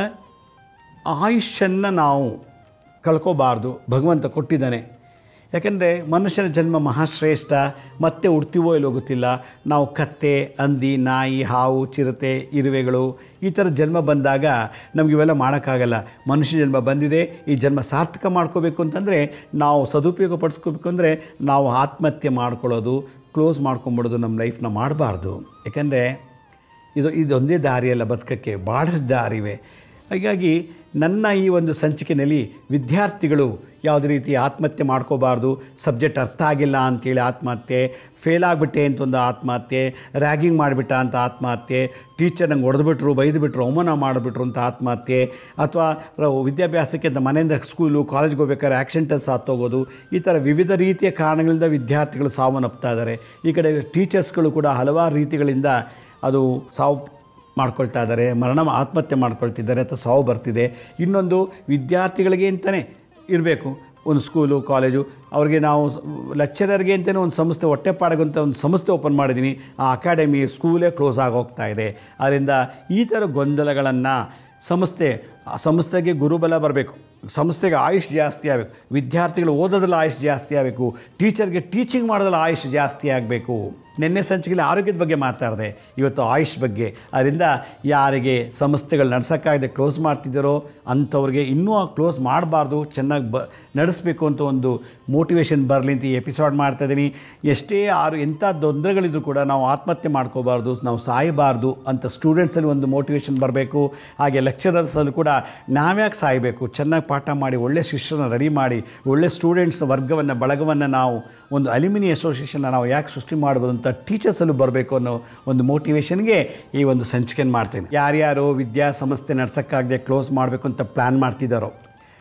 ಆಯುಷ್ಯನ್ನು ನಾವು ಕಳ್ಕೋಬಾರ್ದು ಭಗವಂತ ಕೊಟ್ಟಿದ್ದಾನೆ ಯಾಕೆಂದರೆ ಮನುಷ್ಯನ ಜನ್ಮ ಮಹಾಶ್ರೇಷ್ಠ ಮತ್ತೆ ಹುಡ್ತೀವೋ ಇಲ್ಲೋ ಗೊತ್ತಿಲ್ಲ ನಾವು ಕತ್ತೆ ಹಂದಿ ನಾಯಿ ಹಾವು ಚಿರತೆ ಇರುವೆಗಳು ಈ ಥರ ಜನ್ಮ ಬಂದಾಗ ನಮ್ಗೆ ಇವೆಲ್ಲ ಮಾಡೋಕ್ಕಾಗಲ್ಲ ಮನುಷ್ಯ ಜನ್ಮ ಬಂದಿದೆ ಈ ಜನ್ಮ ಸಾರ್ಥಕ ಮಾಡ್ಕೋಬೇಕು ಅಂತಂದರೆ ನಾವು ಸದುಪಯೋಗ ಪಡಿಸ್ಕೋಬೇಕು ಅಂದರೆ ನಾವು ಆತ್ಮಹತ್ಯೆ ಮಾಡ್ಕೊಳ್ಳೋದು ಕ್ಲೋಸ್ ಮಾಡ್ಕೊಂಬಿಡೋದು ನಮ್ಮ ಲೈಫ್ನ ಮಾಡಬಾರ್ದು ಯಾಕೆಂದರೆ ಇದು ಇದೊಂದೇ ದಾರಿಯಲ್ಲ ಬದುಕಕ್ಕೆ ಭಾಳಷ್ಟು ದಾರಿವೆ ಹಾಗಾಗಿ ನನ್ನ ಈ ಒಂದು ಸಂಚಿಕೆಯಲ್ಲಿ ವಿದ್ಯಾರ್ಥಿಗಳು ಯಾವುದೇ ರೀತಿ ಆತ್ಮಹತ್ಯೆ ಮಾಡ್ಕೋಬಾರ್ದು ಸಬ್ಜೆಕ್ಟ್ ಅರ್ಥ ಆಗಿಲ್ಲ ಅಂತೇಳಿ ಆತ್ಮಹತ್ಯೆ ಫೇಲ್ ಆಗಿಬಿಟ್ಟೆ ಅಂತ ಒಂದು ಆತ್ಮಹತ್ಯೆ ರ್ಯಾಗಿಂಗ್ ಮಾಡಿಬಿಟ್ಟ ಅಂತ ಆತ್ಮಹತ್ಯೆ ಟೀಚರ್ ನಂಗೆ ಹೊಡೆದ್ಬಿಟ್ರು ಬೈದುಬಿಟ್ರು ಅವಮಾನ ಮಾಡಿಬಿಟ್ರು ಅಂತ ಆತ್ಮಹತ್ಯೆ ಅಥವಾ ವಿದ್ಯಾಭ್ಯಾಸಕ್ಕೆ ಅಂತ ಮನೆಯಿಂದ ಸ್ಕೂಲು ಕಾಲೇಜ್ಗೆ ಹೋಗ್ಬೇಕಾದ್ರೆ ಆ್ಯಕ್ಸಿಡೆಂಟಲ್ಲಿ ಸಾತ್ತೋಗೋದು ಈ ಥರ ವಿವಿಧ ರೀತಿಯ ಕಾರಣಗಳಿಂದ ವಿದ್ಯಾರ್ಥಿಗಳು ಸಾವನ್ನಪ್ತಾ ಇದ್ದಾರೆ ಈ ಕಡೆ ಟೀಚರ್ಸ್ಗಳು ಕೂಡ ಹಲವಾರು ರೀತಿಗಳಿಂದ ಅದು ಸಾವು ಮಾಡ್ಕೊಳ್ತಾ ಇದ್ದಾರೆ ಮರಣ ಆತ್ಮಹತ್ಯೆ ಮಾಡ್ಕೊಳ್ತಿದ್ದಾರೆ ಅಥವಾ ಸಾವು ಬರ್ತಿದೆ ಇನ್ನೊಂದು ವಿದ್ಯಾರ್ಥಿಗಳಿಗೆ ಅಂತಲೇ ಇರಬೇಕು ಒಂದು ಸ್ಕೂಲು ಕಾಲೇಜು ಅವ್ರಿಗೆ ನಾವು ಲೆಕ್ಚರರ್ಗೆ ಅಂತಲೇ ಒಂದು ಸಂಸ್ಥೆ ಹೊಟ್ಟೆಪಾಡಿಗಂತ ಒಂದು ಸಂಸ್ಥೆ ಓಪನ್ ಮಾಡಿದ್ದೀನಿ ಆ ಅಕಾಡೆಮಿ ಸ್ಕೂಲೇ ಕ್ಲೋಸ್ ಆಗೋಗ್ತಾ ಇದೆ ಆದ್ದರಿಂದ ಈ ಥರ ಗೊಂದಲಗಳನ್ನು ಸಂಸ್ಥೆ ಆ ಸಂಸ್ಥೆಗೆ ಗುರುಬಲ ಬರಬೇಕು ಸಂಸ್ಥೆಗೆ ಆಯುಷ್ ಜಾಸ್ತಿ ಆಗಬೇಕು ವಿದ್ಯಾರ್ಥಿಗಳು ಓದೋದ್ರಲ್ಲಿ ಆಯುಷ್ ಜಾಸ್ತಿ ಆಗಬೇಕು ಟೀಚರ್ಗೆ ಟೀಚಿಂಗ್ ಮಾಡೋದ್ರಲ್ಲಿ ಆಯುಷ್ ಜಾಸ್ತಿ ಆಗಬೇಕು ನಿನ್ನೆ ಸಂಚಿಕೆಯಲ್ಲಿ ಆರೋಗ್ಯದ ಬಗ್ಗೆ ಮಾತಾಡಿದೆ ಇವತ್ತು ಆಯುಷ್ ಬಗ್ಗೆ ಅದರಿಂದ ಯಾರಿಗೆ ಸಂಸ್ಥೆಗಳು ನಡ್ಸೋಕ್ಕಾಗದೆ ಕ್ಲೋಸ್ ಮಾಡ್ತಿದ್ದಾರೋ ಅಂಥವ್ರಿಗೆ ಇನ್ನೂ ಕ್ಲೋಸ್ ಮಾಡಬಾರ್ದು ಚೆನ್ನಾಗಿ ಬ ನಡೆಸಬೇಕು ಅಂತ ಒಂದು ಮೋಟಿವೇಶನ್ ಬರಲಿ ಅಂತ ಈ ಎಪಿಸೋಡ್ ಮಾಡ್ತಾಯಿದ್ದೀನಿ ಎಷ್ಟೇ ಆರು ಎಂಥ ತೊಂದರೆಗಳಿದ್ರು ಕೂಡ ನಾವು ಆತ್ಮಹತ್ಯೆ ಮಾಡ್ಕೋಬಾರ್ದು ನಾವು ಸಾಯಬಾರ್ದು ಅಂತ ಸ್ಟೂಡೆಂಟ್ಸಲ್ಲಿ ಒಂದು ಮೋಟಿವೇಶನ್ ಬರಬೇಕು ಹಾಗೆ ಲೆಕ್ಚರರ್ಸಲ್ಲೂ ಕೂಡ ನಾವ್ಯಾಕೆ ಸಾಯಬೇಕು ಚೆನ್ನಾಗಿ ಪಾಠ ಮಾಡಿ ಒಳ್ಳೆ ಶಿಷ್ಯರನ್ನ ರೆಡಿ ಮಾಡಿ ಒಳ್ಳೆ ಸ್ಟೂಡೆಂಟ್ಸ್ ವರ್ಗವನ್ನು ಬಳಗವನ್ನು ನಾವು ಒಂದು ಅಲ್ಯೂಮಿನಿ ಅಸೋಸಿಯೇಷನ್ನ ನಾವು ಯಾಕೆ ಸೃಷ್ಟಿ ಮಾಡ್ಬೋದು ಅಂತ ಟೀಚರ್ಸಲ್ಲೂ ಬರಬೇಕು ಅನ್ನೋ ಒಂದು ಮೋಟಿವೇಶನ್ಗೆ ಈ ಒಂದು ಸಂಚಿಕೆಯನ್ನು ಮಾಡ್ತೀನಿ ಯಾರ್ಯಾರು ವಿದ್ಯಾಸಂಸ್ಥೆ ನಡ್ಸೋಕ್ಕಾಗದೆ ಕ್ಲೋಸ್ ಮಾಡಬೇಕು ಅಂತ ಪ್ಲ್ಯಾನ್ ಮಾಡ್ತಿದ್ದಾರೋ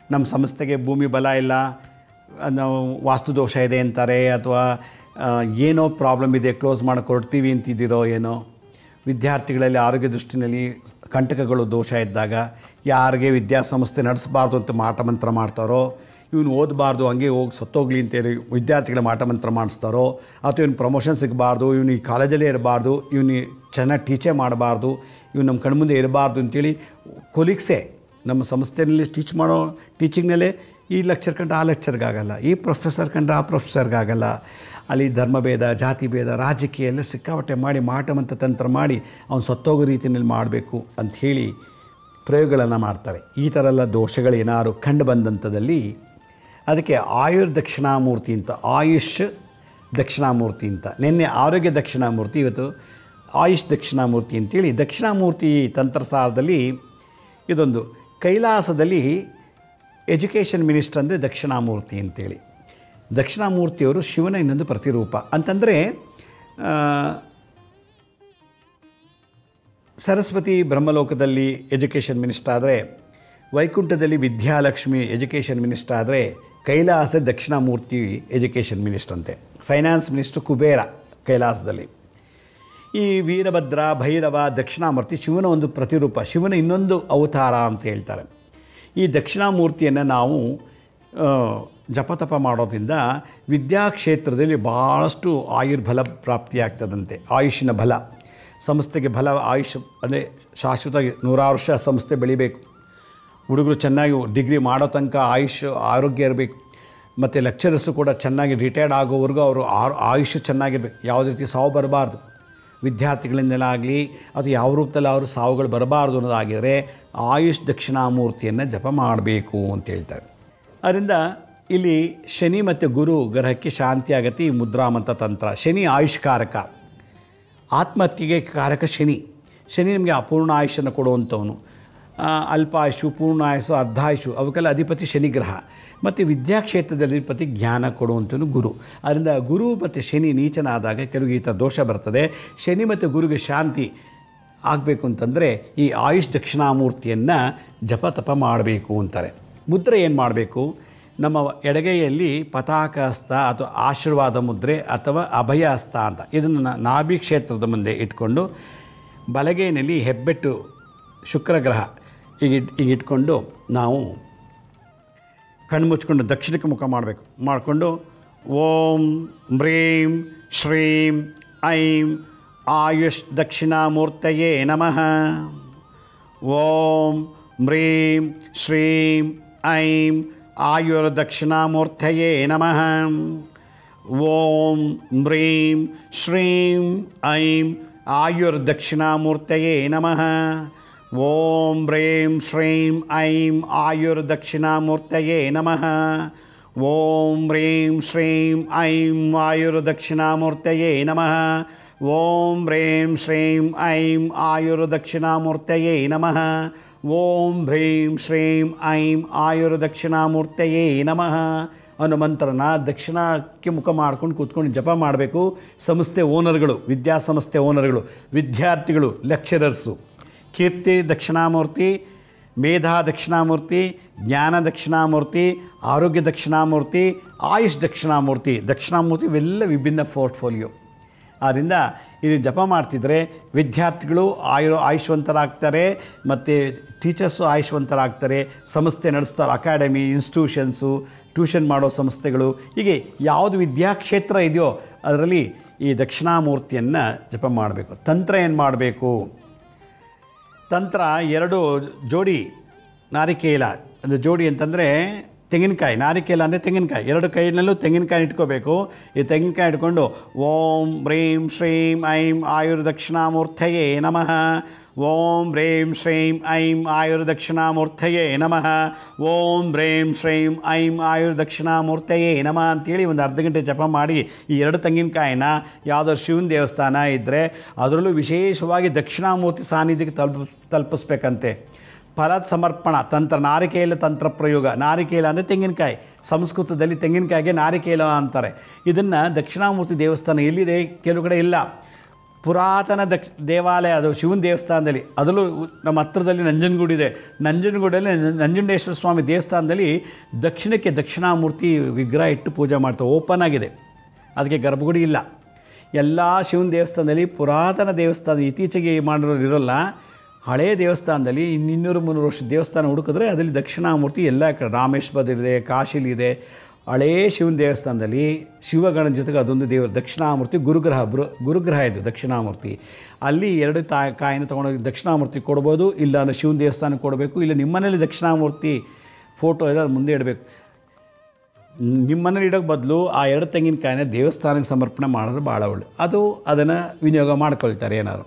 ನಮ್ಮ ಸಂಸ್ಥೆಗೆ ಭೂಮಿ ಬಲ ಇಲ್ಲ ನಾವು ವಾಸ್ತು ದೋಷ ಇದೆ ಅಂತಾರೆ ಅಥವಾ ಆ, ಏನೋ ಪ್ರಾಬ್ಲಮ್ ಇದೆ ಕ್ಲೋಸ್ ಮಾಡಕ್ಕೆ ಹೊರಡ್ತೀವಿ ಅಂತಿದ್ದೀರೋ ಏನೋ ವಿದ್ಯಾರ್ಥಿಗಳಲ್ಲಿ ಆರೋಗ್ಯ ದೃಷ್ಟಿನಲ್ಲಿ ಕಂಟಕಗಳು ದೋಷ ಇದ್ದಾಗ ಯಾರಿಗೆ ವಿದ್ಯಾಸಂಸ್ಥೆ ನಡೆಸಬಾರ್ದು ಅಂತ ಮಾಟ ಮಂತ್ರ ಮಾಡ್ತಾರೋ ಇವನು ಓದಬಾರ್ದು ಹಂಗೆ ಹೋಗಿ ಸತ್ತೋಗ್ಲಿ ಅಂತೇಳಿ ವಿದ್ಯಾರ್ಥಿಗಳ ಮಾಟ ಮಂತ್ರ ಮಾಡಿಸ್ತಾರೋ ಅಥವಾ ಇವ್ನು ಪ್ರಮೋಷನ್ ಸಿಗಬಾರ್ದು ಇವನು ಈ ಕಾಲೇಜಲ್ಲೇ ಇರಬಾರ್ದು ಇವನು ಚೆನ್ನಾಗಿ ಟೀಚೇ ಮಾಡಬಾರ್ದು ಇವ್ನು ನಮ್ಮ ಕಣ್ಮುಂದೆ ಇರಬಾರ್ದು ಅಂತೇಳಿ ಕೊಲೀಗ್ಸೇ ನಮ್ಮ ಸಂಸ್ಥೆಯಲ್ಲಿ ಟೀಚ್ ಮಾಡೋ ಟೀಚಿಂಗ್ನಲ್ಲೇ ಈ ಲೆಕ್ಚರ್ ಕಂಡ್ರೆ ಆ ಲೆಕ್ಚರ್ಗಾಗಲ್ಲ ಈ ಪ್ರೊಫೆಸರ್ ಕಂಡ್ರೆ ಆ ಪ್ರೊಫೆಸರ್ಗಾಗಲ್ಲ ಅಲ್ಲಿ ಧರ್ಮಭೇದ ಜಾತಿ ಭೇದ ರಾಜಕೀಯ ಎಲ್ಲ ಸಿಕ್ಕಾಪಟ್ಟೆ ಮಾಡಿ ಮಾಟಮಂತ ತಂತ್ರ ಮಾಡಿ ಅವ್ನು ಸತ್ತೋಗೋ ರೀತಿಯಲ್ಲಿ ಮಾಡಬೇಕು ಅಂಥೇಳಿ ಪ್ರಯೋಗಗಳನ್ನು ಮಾಡ್ತಾರೆ ಈ ಥರ ಎಲ್ಲ ದೋಷಗಳು ಏನಾದ್ರು ಕಂಡು ಬಂದಂಥದ್ದಲ್ಲಿ ಅದಕ್ಕೆ ಆಯುರ್ ದಕ್ಷಿಣಾಮೂರ್ತಿ ಅಂತ ಆಯುಷ್ ದಕ್ಷಿಣಾಮೂರ್ತಿ ಅಂತ ನಿನ್ನೆ ಆರೋಗ್ಯ ದಕ್ಷಿಣಾಮೂರ್ತಿ ಇವತ್ತು ಆಯುಷ್ ದಕ್ಷಿಣಾಮೂರ್ತಿ ಅಂತೇಳಿ ದಕ್ಷಿಣಾಮೂರ್ತಿ ತಂತ್ರಸಾರದಲ್ಲಿ ಇದೊಂದು ಕೈಲಾಸದಲ್ಲಿ ಎಜುಕೇಷನ್ ಮಿನಿಸ್ಟರ್ ಅಂದರೆ ದಕ್ಷಿಣಾಮೂರ್ತಿ ಅಂತೇಳಿ ದಕ್ಷಿಣಾಮೂರ್ತಿಯವರು ಶಿವನ ಇನ್ನೊಂದು ಪ್ರತಿರೂಪ ಅಂತಂದರೆ ಆ, ಸರಸ್ವತಿ ಬ್ರಹ್ಮಲೋಕದಲ್ಲಿ ಎಜುಕೇಷನ್ ಮಿನಿಸ್ಟರ್ ಆದರೆ ವೈಕುಂಠದಲ್ಲಿ ವಿದ್ಯಾಲಕ್ಷ್ಮಿ ಎಜುಕೇಷನ್ ಮಿನಿಸ್ಟರ್ ಆದರೆ ಕೈಲಾಸ ದಕ್ಷಿಣಾಮೂರ್ತಿ ಎಜುಕೇಷನ್ ಮಿನಿಸ್ಟರ್ ಅಂತೆ ಫೈನಾನ್ಸ್ ಮಿನಿಸ್ಟರ್ ಕುಬೇರ ಕೈಲಾಸದಲ್ಲಿ ಈ ವೀರಭದ್ರ ಭೈರವ ದಕ್ಷಿಣಾಮೂರ್ತಿ ಶಿವನ ಒಂದು ಪ್ರತಿರೂಪ ಶಿವನ ಇನ್ನೊಂದು ಅವತಾರ ಅಂತ ಹೇಳ್ತಾರೆ ಈ ದಕ್ಷಿಣಾಮೂರ್ತಿಯನ್ನು ನಾವು ಆ, ಜಪತಪ ಮಾಡೋದ್ರಿಂದ ವಿದ್ಯಾಕ್ಷೇತ್ರದಲ್ಲಿ ಭಾಳಷ್ಟು ಆಯುರ್ಬಲ ಪ್ರಾಪ್ತಿಯಾಗ್ತದಂತೆ ಆಯುಷಿನ ಬಲ ಸಂಸ್ಥೆಗೆ ಬಲ ಆಯುಷ್ ಅಂದರೆ ಶಾಶ್ವತ ನೂರಾರು ವರ್ಷ ಸಂಸ್ಥೆ ಬೆಳಿಬೇಕು ಹುಡುಗರು ಚೆನ್ನಾಗಿ ಡಿಗ್ರಿ ಮಾಡೋ ತನಕ ಆಯುಷ್ ಆರೋಗ್ಯ ಇರಬೇಕು ಮತ್ತು ಲೆಕ್ಚರರ್ಸು ಕೂಡ ಚೆನ್ನಾಗಿ ರಿಟೈರ್ಡ್ ಆಗೋವರೆಗೂ ಅವರು ಆರು ಆಯುಷ್ ಚೆನ್ನಾಗಿರ್ಬೇಕು ಯಾವುದೇ ರೀತಿ ಸಾವು ಬರಬಾರ್ದು ವಿದ್ಯಾರ್ಥಿಗಳಿಂದಲಾಗಲಿ ಅಥವಾ ಯಾವ ರೂಪದಲ್ಲಿ ಅವರು ಸಾವುಗಳು ಬರಬಾರ್ದು ಅನ್ನೋದಾಗಿದ್ದರೆ ಆಯುಷ್ ದಕ್ಷಿಣಾಮೂರ್ತಿಯನ್ನು ಜಪ ಮಾಡಬೇಕು ಅಂತ ಹೇಳ್ತಾರೆ ಅದರಿಂದ ಇಲ್ಲಿ ಶನಿ ಮತ್ತು ಗುರು ಗ್ರಹಕ್ಕೆ ಶಾಂತಿ ಆಗತ್ತೆ ಈ ಮುದ್ರಾಮಂತ ತಂತ್ರ ಶನಿ ಆಯುಷ್ಕಾರಕ ಆತ್ಮಹತ್ಯೆಗೆ ಕಾರಕ ಶನಿ ಶನಿ ನಮಗೆ ಅಪೂರ್ಣ ಆಯುಷನ್ನು ಕೊಡುವಂಥವನು ಆ, ಅಲ್ಪ ಆಯುಷು ಪೂರ್ಣ ಆಯುಷು ಅರ್ಧಾಯುಷು ಅವಕ್ಕೆಲ್ಲ ಅಧಿಪತಿ ಶನಿ ಗ್ರಹ ಮತ್ತು ವಿದ್ಯಾಕ್ಷೇತ್ರದಲ್ಲಿ ಅಧಿಪತಿ ಜ್ಞಾನ ಕೊಡುವಂಥವನು ಗುರು ಅದರಿಂದ ಗುರು ಮತ್ತು ಶನಿ ನೀಚನಾದಾಗ ಕೆಲವು ಈ ಥರ ದೋಷ ಬರ್ತದೆ ಶನಿ ಮತ್ತು ಗುರುಗೆ ಶಾಂತಿ ಆಗಬೇಕು ಅಂತಂದರೆ ಈ ಆಯುಷ್ ದಕ್ಷಿಣಾಮೂರ್ತಿಯನ್ನು ಜಪ ತಪ ಮಾಡಬೇಕು ಅಂತಾರೆ ಮುದ್ರೆ ಏನು ಮಾಡಬೇಕು ನಮ್ಮ ಎಡಗೈಯಲ್ಲಿ ಪತಾಕ ಹಸ್ತ ಅಥವಾ ಆಶೀರ್ವಾದ ಮುದ್ರೆ ಅಥವಾ ಅಭಯ ಹಸ್ತ ಅಂತ ಇದನ್ನು ನಾ- ನಾಭಿ ಕ್ಷೇತ್ರದ ಮುಂದೆ ಇಟ್ಕೊಂಡು ಬಲಗೈನಲ್ಲಿ ಹೆಬ್ಬೆಟ್ಟು ಶುಕ್ರ ಗ್ರಹ ಈಗ ಇಟ್- ಈಗ ಇಟ್ಕೊಂಡು ನಾವು ಕಣ್ಣು ಮುಚ್ಕೊಂಡು ದಕ್ಷಿಣಕ್ಕೆ ಮುಖ ಮಾಡಬೇಕು ಮಾಡಿಕೊಂಡು ಓಂ ಮ್ರೀಂ ಶ್ರೀಂ ಐಂ ಆಯುಷ್ ದಕ್ಷಿಣಾಮೂರ್ತಯೇ ನಮಃ ಓಂ ಮ್ರೀಂ ಶ್ರೀಂ ಐಂ ಆಯುರ್ದಕ್ಷಿಣಾಮೂರ್ತಯೇ ನಮಃ ಓಂ ಮ್ರೀಂ ಶ್ರೀಂ ಐಂ ಆಯುರ್ದಕ್ಷಿಣಾಮೂರ್ತಯೇ ನಮಃ ಓಂ ಹ್ರೀಂ ಶ್ರೀಂ ಐಂ ಆಯುರ್ದಕ್ಷಿಣಾಮೂರ್ತಯೇ ನಮಃ ಓಂ ಹ್ರೀಂ ಶ್ರೀಂ ಐಂ ಆಯುರ್ದಕ್ಷಿಣಾಮೂರ್ತಯೇ ನಮಃ ಓಂ ಹ್ರೀಂ ಶ್ರೀಂ ಐಂ ಆಯುರ್ದಕ್ಷಿಣಾಮೂರ್ತಯೇ ನಮಃ ಓಂ ಹ್ರೀಂ ಶ್ರೀಂ ಐಂ ಆಯುರ್ದಕ್ಷಿಣಾಮೂರ್ತಯೇ ನಮಃ ಅನ್ನೋ ಮಂತ್ರನ ದಕ್ಷಿಣಕ್ಕೆ ಮುಖ ಮಾಡ್ಕೊಂಡು ಕೂತ್ಕೊಂಡು ಜಪ ಮಾಡಬೇಕು ಸಂಸ್ಥೆ ಓನರ್ಗಳು ವಿದ್ಯಾಸಂಸ್ಥೆ ಓನರ್ಗಳು ವಿದ್ಯಾರ್ಥಿಗಳು ಲೆಕ್ಚರರ್ಸು ಕೀರ್ತಿ ದಕ್ಷಿಣಾಮೂರ್ತಿ ಮೇಧಾ ದಕ್ಷಿಣಾಮೂರ್ತಿ ಜ್ಞಾನ ದಕ್ಷಿಣಾಮೂರ್ತಿ ಆರೋಗ್ಯ ದಕ್ಷಿಣಾಮೂರ್ತಿ ಆಯುಷ್ ದಕ್ಷಿಣಾಮೂರ್ತಿ ದಕ್ಷಿಣಾಮೂರ್ತಿ ಇವೆಲ್ಲ ವಿಭಿನ್ನ ಪೋರ್ಟ್ಫೋಲಿಯೋ ಆದ್ದರಿಂದ ಇದು ಜಪ ಮಾಡ್ತಿದ್ರೆ ವಿದ್ಯಾರ್ಥಿಗಳು ಆಯು ಆಯುಷ್ವಂತರಾಗ್ತಾರೆ ಮತ್ತು ಟೀಚರ್ಸು ಆಯುಷ್ವಂತರಾಗ್ತಾರೆ ಸಂಸ್ಥೆ ನಡೆಸ್ತಾರೆ ಅಕಾಡೆಮಿ ಇನ್ಸ್ಟಿಟ್ಯೂಷನ್ಸು ಟ್ಯೂಷನ್ ಮಾಡೋ ಸಂಸ್ಥೆಗಳು ಹೀಗೆ ಯಾವುದು ವಿದ್ಯಾಕ್ಷೇತ್ರ ಇದೆಯೋ ಅದರಲ್ಲಿ ಈ ದಕ್ಷಿಣಾಮೂರ್ತಿಯನ್ನು ಜಪ ಮಾಡಬೇಕು ತಂತ್ರ ಏನು ಮಾಡಬೇಕು ತಂತ್ರ ಎರಡು ಜೋಡಿ ನಾರಿಕೇಲ ಅದು ಜೋಡಿ ಅಂತಂದರೆ ತೆಂಗಿನಕಾಯಿ ನಾರಿಕೇಲ ಅಂದರೆ ತೆಂಗಿನಕಾಯಿ ಎರಡು ಕೈನಲ್ಲೂ ತೆಂಗಿನಕಾಯಿ ಇಟ್ಕೋಬೇಕು ಈ ತೆಂಗಿನಕಾಯಿ ಇಟ್ಕೊಂಡು ಓಂ ಹ್ರೀಂ ಶ್ರೀಂ ಐಂ ಆಯುರ್ದಕ್ಷಿಣಾಮೂರ್ತಯೇ ನಮಃ ಓಂ ಹ್ರೀಂ ಶ್ರೀಂ ಐಂ ಆಯುರ್ದಕ್ಷಿಣಾಮೂರ್ತಯೇ ನಮಃ ಓಂ ಹ್ರೀಂ ಶ್ರೀಂ ಐಂ ಆಯುರ್ದಕ್ಷಿಣಾಮೂರ್ತಯೇ ನಮಃ ಅಂತೇಳಿ ಒಂದು ಅರ್ಧ ಗಂಟೆ ಜಪ ಮಾಡಿ ಈ ಎರಡು ತೆಂಗಿನಕಾಯಿನ ಯಾವುದಾದ್ರು ಶಿವನ ದೇವಸ್ಥಾನ ಇದ್ದರೆ ಅದರಲ್ಲೂ ವಿಶೇಷವಾಗಿ ದಕ್ಷಿಣಾಮೂರ್ತಿ ಸಾನ್ನಿಧ್ಯಕ್ಕೆ ತಲುಪ ತಲುಪಿಸ್ಬೇಕಂತೆ ಫಲ ಸಮರ್ಪಣ ತಂತ್ರ ನಾರಿಕೇಲ ತಂತ್ರ ಪ್ರಯೋಗ ನಾರಿಕೇಲ ಅಂದರೆ ತೆಂಗಿನಕಾಯಿ ಸಂಸ್ಕೃತದಲ್ಲಿ ತೆಂಗಿನಕಾಯಿಗೆ ನಾರಿಕೇಲ ಅಂತಾರೆ ಇದನ್ನು ದಕ್ಷಿಣಾಮೂರ್ತಿ ದೇವಸ್ಥಾನ ಎಲ್ಲಿದೆ ಕೆಲವು ಕಡೆ ಇಲ್ಲ ಪುರಾತನ ದಕ್ಷ ದೇವಾಲಯ ಅದು ಶಿವನ ದೇವಸ್ಥಾನದಲ್ಲಿ ಅದರಲ್ಲೂ ಉ- ನಮ್ಮ ಹತ್ರದಲ್ಲಿ ನಂಜನಗೂಡು ಇದೆ ನಂಜನಗೂಡಲ್ಲಿ ನಂಜ- ನಂಜುಂಡೇಶ್ವರ ಸ್ವಾಮಿ ದೇವಸ್ಥಾನದಲ್ಲಿ ದಕ್ಷಿಣಕ್ಕೆ ದಕ್ಷಿಣಾಮೂರ್ತಿ ವಿಗ್ರಹ ಇಟ್ಟು ಪೂಜೆ ಮಾಡ್ತಾರೆ ಓಪನ್ ಆಗಿದೆ ಅದಕ್ಕೆ ಗರ್ಭಗುಡಿ ಇಲ್ಲ ಎಲ್ಲ ಶಿವನ ದೇವಸ್ಥಾನದಲ್ಲಿ ಪುರಾತನ ದೇವಸ್ಥಾನ ಇತ್ತೀಚೆಗೆ ಮಾಡಿರೋರು ಇರೋಲ್ಲ ಹಳೇ ದೇವಸ್ಥಾನದಲ್ಲಿ ಇನ್ನು ಇನ್ನೂರು ಮುನ್ನೂರು ವರ್ಷದ ದೇವಸ್ಥಾನ ಹುಡುಕಿದ್ರೆ ಅದರಲ್ಲಿ ದಕ್ಷಿಣಾಮೂರ್ತಿ ಎಲ್ಲ ಕಡೆ ರಾಮೇಶ್ವರದಲ್ಲಿದೆ ಕಾಶಿಲಿದೆ ಹಳೇ ಶಿವನ ದೇವಸ್ಥಾನದಲ್ಲಿ ಶಿವಗಣನ ಜೊತೆಗೆ ಅದೊಂದು ದೇವರು ದಕ್ಷಿಣಾಮೂರ್ತಿ ಗುರುಗ್ರಹ ಬೃ ಗುರುಗ್ರಹ ಇದು ದಕ್ಷಿಣಾಮೂರ್ತಿ ಅಲ್ಲಿ ಎರಡು ತಾ ಕಾಯಿನ ತೊಗೊಂಡೋಗಿ ದಕ್ಷಿಣಾಮೂರ್ತಿ ಕೊಡ್ಬೋದು ಇಲ್ಲ ಅಂದ್ರೆ ಶಿವನ ದೇವಸ್ಥಾನಕ್ಕೆ ಕೊಡಬೇಕು ಇಲ್ಲ ನಿಮ್ಮನೇಲಿ ದಕ್ಷಿಣಾಮೂರ್ತಿ ಫೋಟೋ ಎಲ್ಲ ಮುಂದೆ ಇಡಬೇಕು ನಿಮ್ಮನೇಲಿ ಇಡೋಕ್ಕೆ ಬದಲು ಆ ಎರಡು ತೆಂಗಿನಕಾಯಿನ ದೇವಸ್ಥಾನಕ್ಕೆ ಸಮರ್ಪಣೆ ಮಾಡಿದ್ರೆ ಭಾಳ ಒಳ್ಳೆ ಅದು ಅದನ್ನು ವಿನಿಯೋಗ ಮಾಡ್ಕೊಳ್ತಾರೆ ಏನಾದ್ರು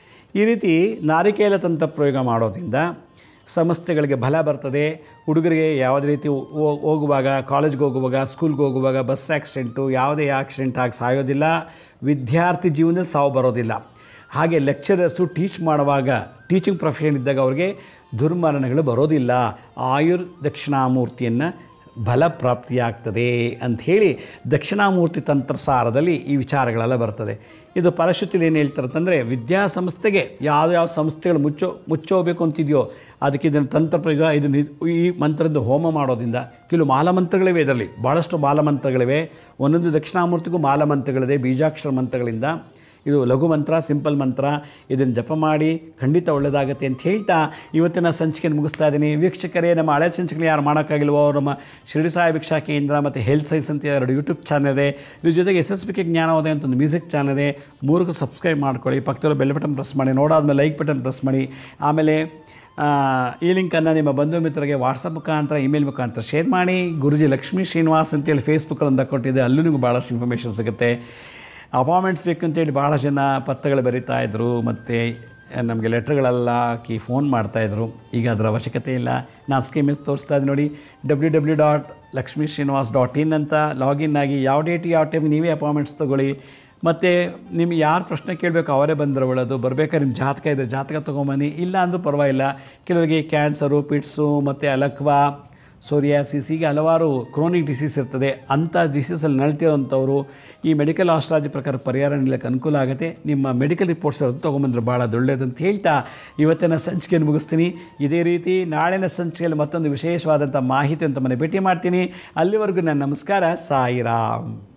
ಈ ರೀತಿ ನಾರಿಕೇಲ ತಂತ್ರ ಪ್ರಯೋಗ ಮಾಡೋದ್ರಿಂದ ಸಂಸ್ಥೆಗಳಿಗೆ ಬಲ ಬರ್ತದೆ ಹುಡುಗರಿಗೆ ಯಾವುದೇ ರೀತಿ ಹೋ- ಹೋಗುವಾಗ ಕಾಲೇಜ್ಗೆ ಹೋಗುವಾಗ ಸ್ಕೂಲ್ಗೆ ಹೋಗುವಾಗ ಬಸ್ ಆಕ್ಸಿಡೆಂಟು ಯಾವುದೇ ಆಕ್ಸಿಡೆಂಟ್ ಆಗಿ ಸಾಯೋದಿಲ್ಲ ವಿದ್ಯಾರ್ಥಿ ಜೀವನದಲ್ಲಿ ಸಾವು ಬರೋದಿಲ್ಲ ಹಾಗೆ ಲೆಕ್ಚರರ್ಸು ಟೀಚ್ ಮಾಡುವಾಗ ಟೀಚಿಂಗ್ ಪ್ರೊಫೆಷನ್ ಇದ್ದಾಗ ಅವ್ರಿಗೆ ದುರ್ಮರಣಗಳು ಬರೋದಿಲ್ಲ ಆಯುರ್ ದಕ್ಷಿಣಾಮೂರ್ತಿಯನ್ನು ಬಲ ಪ್ರಾಪ್ತಿಯಾಗ್ತದೆ ಅಂಥೇಳಿ ದಕ್ಷಿಣಾಮೂರ್ತಿ ತಂತ್ರಸಾರದಲ್ಲಿ ಈ ವಿಚಾರಗಳೆಲ್ಲ ಬರ್ತದೆ ಇದು ಪರಶುತಿಲಿ ಏನು ಹೇಳ್ತಾರೆ ಅಂತಂದರೆ ವಿದ್ಯಾಸಂಸ್ಥೆಗೆ ಯಾವ್ಯಾವ ಸಂಸ್ಥೆಗಳು ಮುಚ್ಚೋ ಮುಚ್ಚೋಬೇಕು ಅಂತಿದೆಯೋ ಅದಕ್ಕೆ ಇದನ್ನು ತಂತ್ರ ಪ್ರಯೋಗ ಇದು ನಿ- ಈ ಮಂತ್ರದ ಹೋಮ ಮಾಡೋದ್ರಿಂದ ಕೆಲವು ಮಾಲಮಂತ್ರಗಳಿವೆ ಇದರಲ್ಲಿ ಭಾಳಷ್ಟು ಮಾಲಮಂತ್ರಗಳಿವೆ ಒಂದೊಂದು ದಕ್ಷಿಣಾಮೂರ್ತಿಗೂ ಮಾಲಮಂತ್ರಗಳಿದೆ ಬೀಜಾಕ್ಷರ ಮಂತ್ರಗಳಿಂದ ಇದು ಲಘು ಮಂತ್ರ ಸಿಂಪಲ್ ಮಂತ್ರ ಇದನ್ನು ಜಪ ಮಾಡಿ ಖಂಡಿತ ಒಳ್ಳೆಯದಾಗತ್ತೆ ಅಂತ ಹೇಳ್ತಾ ಇವತ್ತಿನ ಸಂಚಿಕೆಯನ್ನು ಮುಗಿಸ್ತಾ ಇದ್ದೀನಿ ವೀಕ್ಷಕರೇ ನಮ್ಮ ಹಳೆ ಸಂಚಿಕೆಗಳು ಯಾರು ಮಾಡೋಕ್ಕಾಗಿಲ್ವೋ ನಮ್ಮ ಶಿರಡಿ ಸಾಯಿ ಭಿಕ್ಷಾ ಕೇಂದ್ರ ಮತ್ತು ಹೆಲ್ತ್ ಸೈನ್ಸ್ ಅಂತ ಎರಡು ಯೂಟ್ಯೂಬ್ ಚಾನಲ್ ಇದೆ ಇದ್ರ ಜೊತೆಗೆ ಎಸ್ ಎಸ್ ಬಿ ಕೆ ಜ್ಞಾನೋದಯ ಅಂತ ಒಂದು ಮ್ಯೂಸಿಕ್ ಚಾನಲ್ ಇದೆ ಮೂರಕ್ಕೂ ಸಬ್ಸ್ಕ್ರೈಬ್ ಮಾಡ್ಕೊಳ್ಳಿ ಪಕ್ಕದಲ್ಲೂ ಬೆಲ್ ಬಟನ್ ಪ್ರೆಸ್ ಮಾಡಿ ನೋಡಾದ್ಮೇಲೆ ಲೈಕ್ ಬಟನ್ ಪ್ರೆಸ್ ಮಾಡಿ ಆಮೇಲೆ ಆ, ಈ ಲಿಂಕನ್ನು ನಿಮ್ಮ ಬಂಧು ಮಿತ್ರರಿಗೆ ವಾಟ್ಸಪ್ ಮುಖಾಂತರ ಇಮೇಲ್ ಮುಖಾಂತರ ಶೇರ್ ಮಾಡಿ ಗುರುಜಿ ಲಕ್ಷ್ಮೀ ಶ್ರೀನಿವಾಸ್ ಅಂತೇಳಿ ಫೇಸ್ಬುಕ್ಕಲ್ಲಿ ಒಂದು ಅಕೌಂಟ್ ಇದೆ ಅಲ್ಲೂ ನಿಮ್ಗೆ ಭಾಳಷ್ಟು ಇನ್ಫಾರ್ಮೇಷನ್ ಸಿಗುತ್ತೆ ಅಪಾಯಿಂಟ್ಮೆಂಟ್ಸ್ ಬೇಕು ಅಂತೇಳಿ ಭಾಳ ಜನ ಪತ್ರಗಳು ಬರೀತಾ ಇದ್ದರು ಮತ್ತು ನಮಗೆ ಲೆಟ್ರ್ಗಳೆಲ್ಲ ಹಾಕಿ ಫೋನ್ ಮಾಡ್ತಾಯಿದ್ರು ಈಗ ಅದರ ಅವಶ್ಯಕತೆ ಇಲ್ಲ ನಾನು ಸ್ಕೀಮಿಸ್ ತೋರಿಸ್ತಾ ಇದ್ದೀನಿ ನೋಡಿ W W dot Lakshmi Srinivas dot in ಅಂತ ಲಾಗಿನ್ ಆಗಿ ಯಾವ ಡೇಟ್ ಯಾವ ಟೈಮ್ ನೀವೇ ಅಪಾಯಿಂಟ್ಮೆಂಟ್ಸ್ ತೊಗೊಳ್ಳಿ ಮತ್ತು ನಿಮ್ಗೆ ಯಾರು ಪ್ರಶ್ನೆ ಕೇಳಬೇಕು ಅವರೇ ಬಂದರೆ ಒಳ್ಳೆಯದು ಬರಬೇಕಾದ್ರೆ ನಿಮ್ಮ ಜಾತಕ ಇದೆ ಜಾತಕ ತೊಗೊಂಬನ್ನಿ ಇಲ್ಲ ಅಂದರೂ ಪರವಾಗಿಲ್ಲ ಕೆಲವರಿಗೆ ಕ್ಯಾನ್ಸರು ಪಿಟ್ಸು ಮತ್ತು ಅಲಕ್ವಾ ಸೋರಿಯಾಸಿಸ್ ಹೀಗೆ ಹಲವಾರು ಕ್ರೋನಿಕ್ ಡಿಸೀಸ್ ಇರ್ತದೆ ಅಂಥ ಡಿಸೀಸಲ್ಲಿ ನಳ್ತಿರೋಂಥವ್ರು ಈ ಮೆಡಿಕಲ್ ಆಸ್ಟ್ರಾಲಜಿ ಪ್ರಕಾರ ಪರಿಹಾರ ನೀಡಲಿಕ್ಕೆ ಅನುಕೂಲ ಆಗುತ್ತೆ ನಿಮ್ಮ ಮೆಡಿಕಲ್ ರಿಪೋರ್ಟ್ಸ್ ಅದು ತೊಗೊಂಬಂದ್ರೆ ಭಾಳ ಒಳ್ಳೆಯದು ಅಂತ ಹೇಳ್ತಾ ಇವತ್ತಿನ ಸಂಚಿಕೆಯನ್ನು ಮುಗಿಸ್ತೀನಿ ಇದೇ ರೀತಿ ನಾಳಿನ ಸಂಚಿಕೆಯಲ್ಲಿ ಮತ್ತೊಂದು ವಿಶೇಷವಾದಂಥ ಮಾಹಿತಿ ಅಂತ ಮನೆ ಭೇಟಿ ಮಾಡ್ತೀನಿ ಅಲ್ಲಿವರೆಗೂ ನನ್ನ ನಮಸ್ಕಾರ ಸಾಯಿರಾಮ್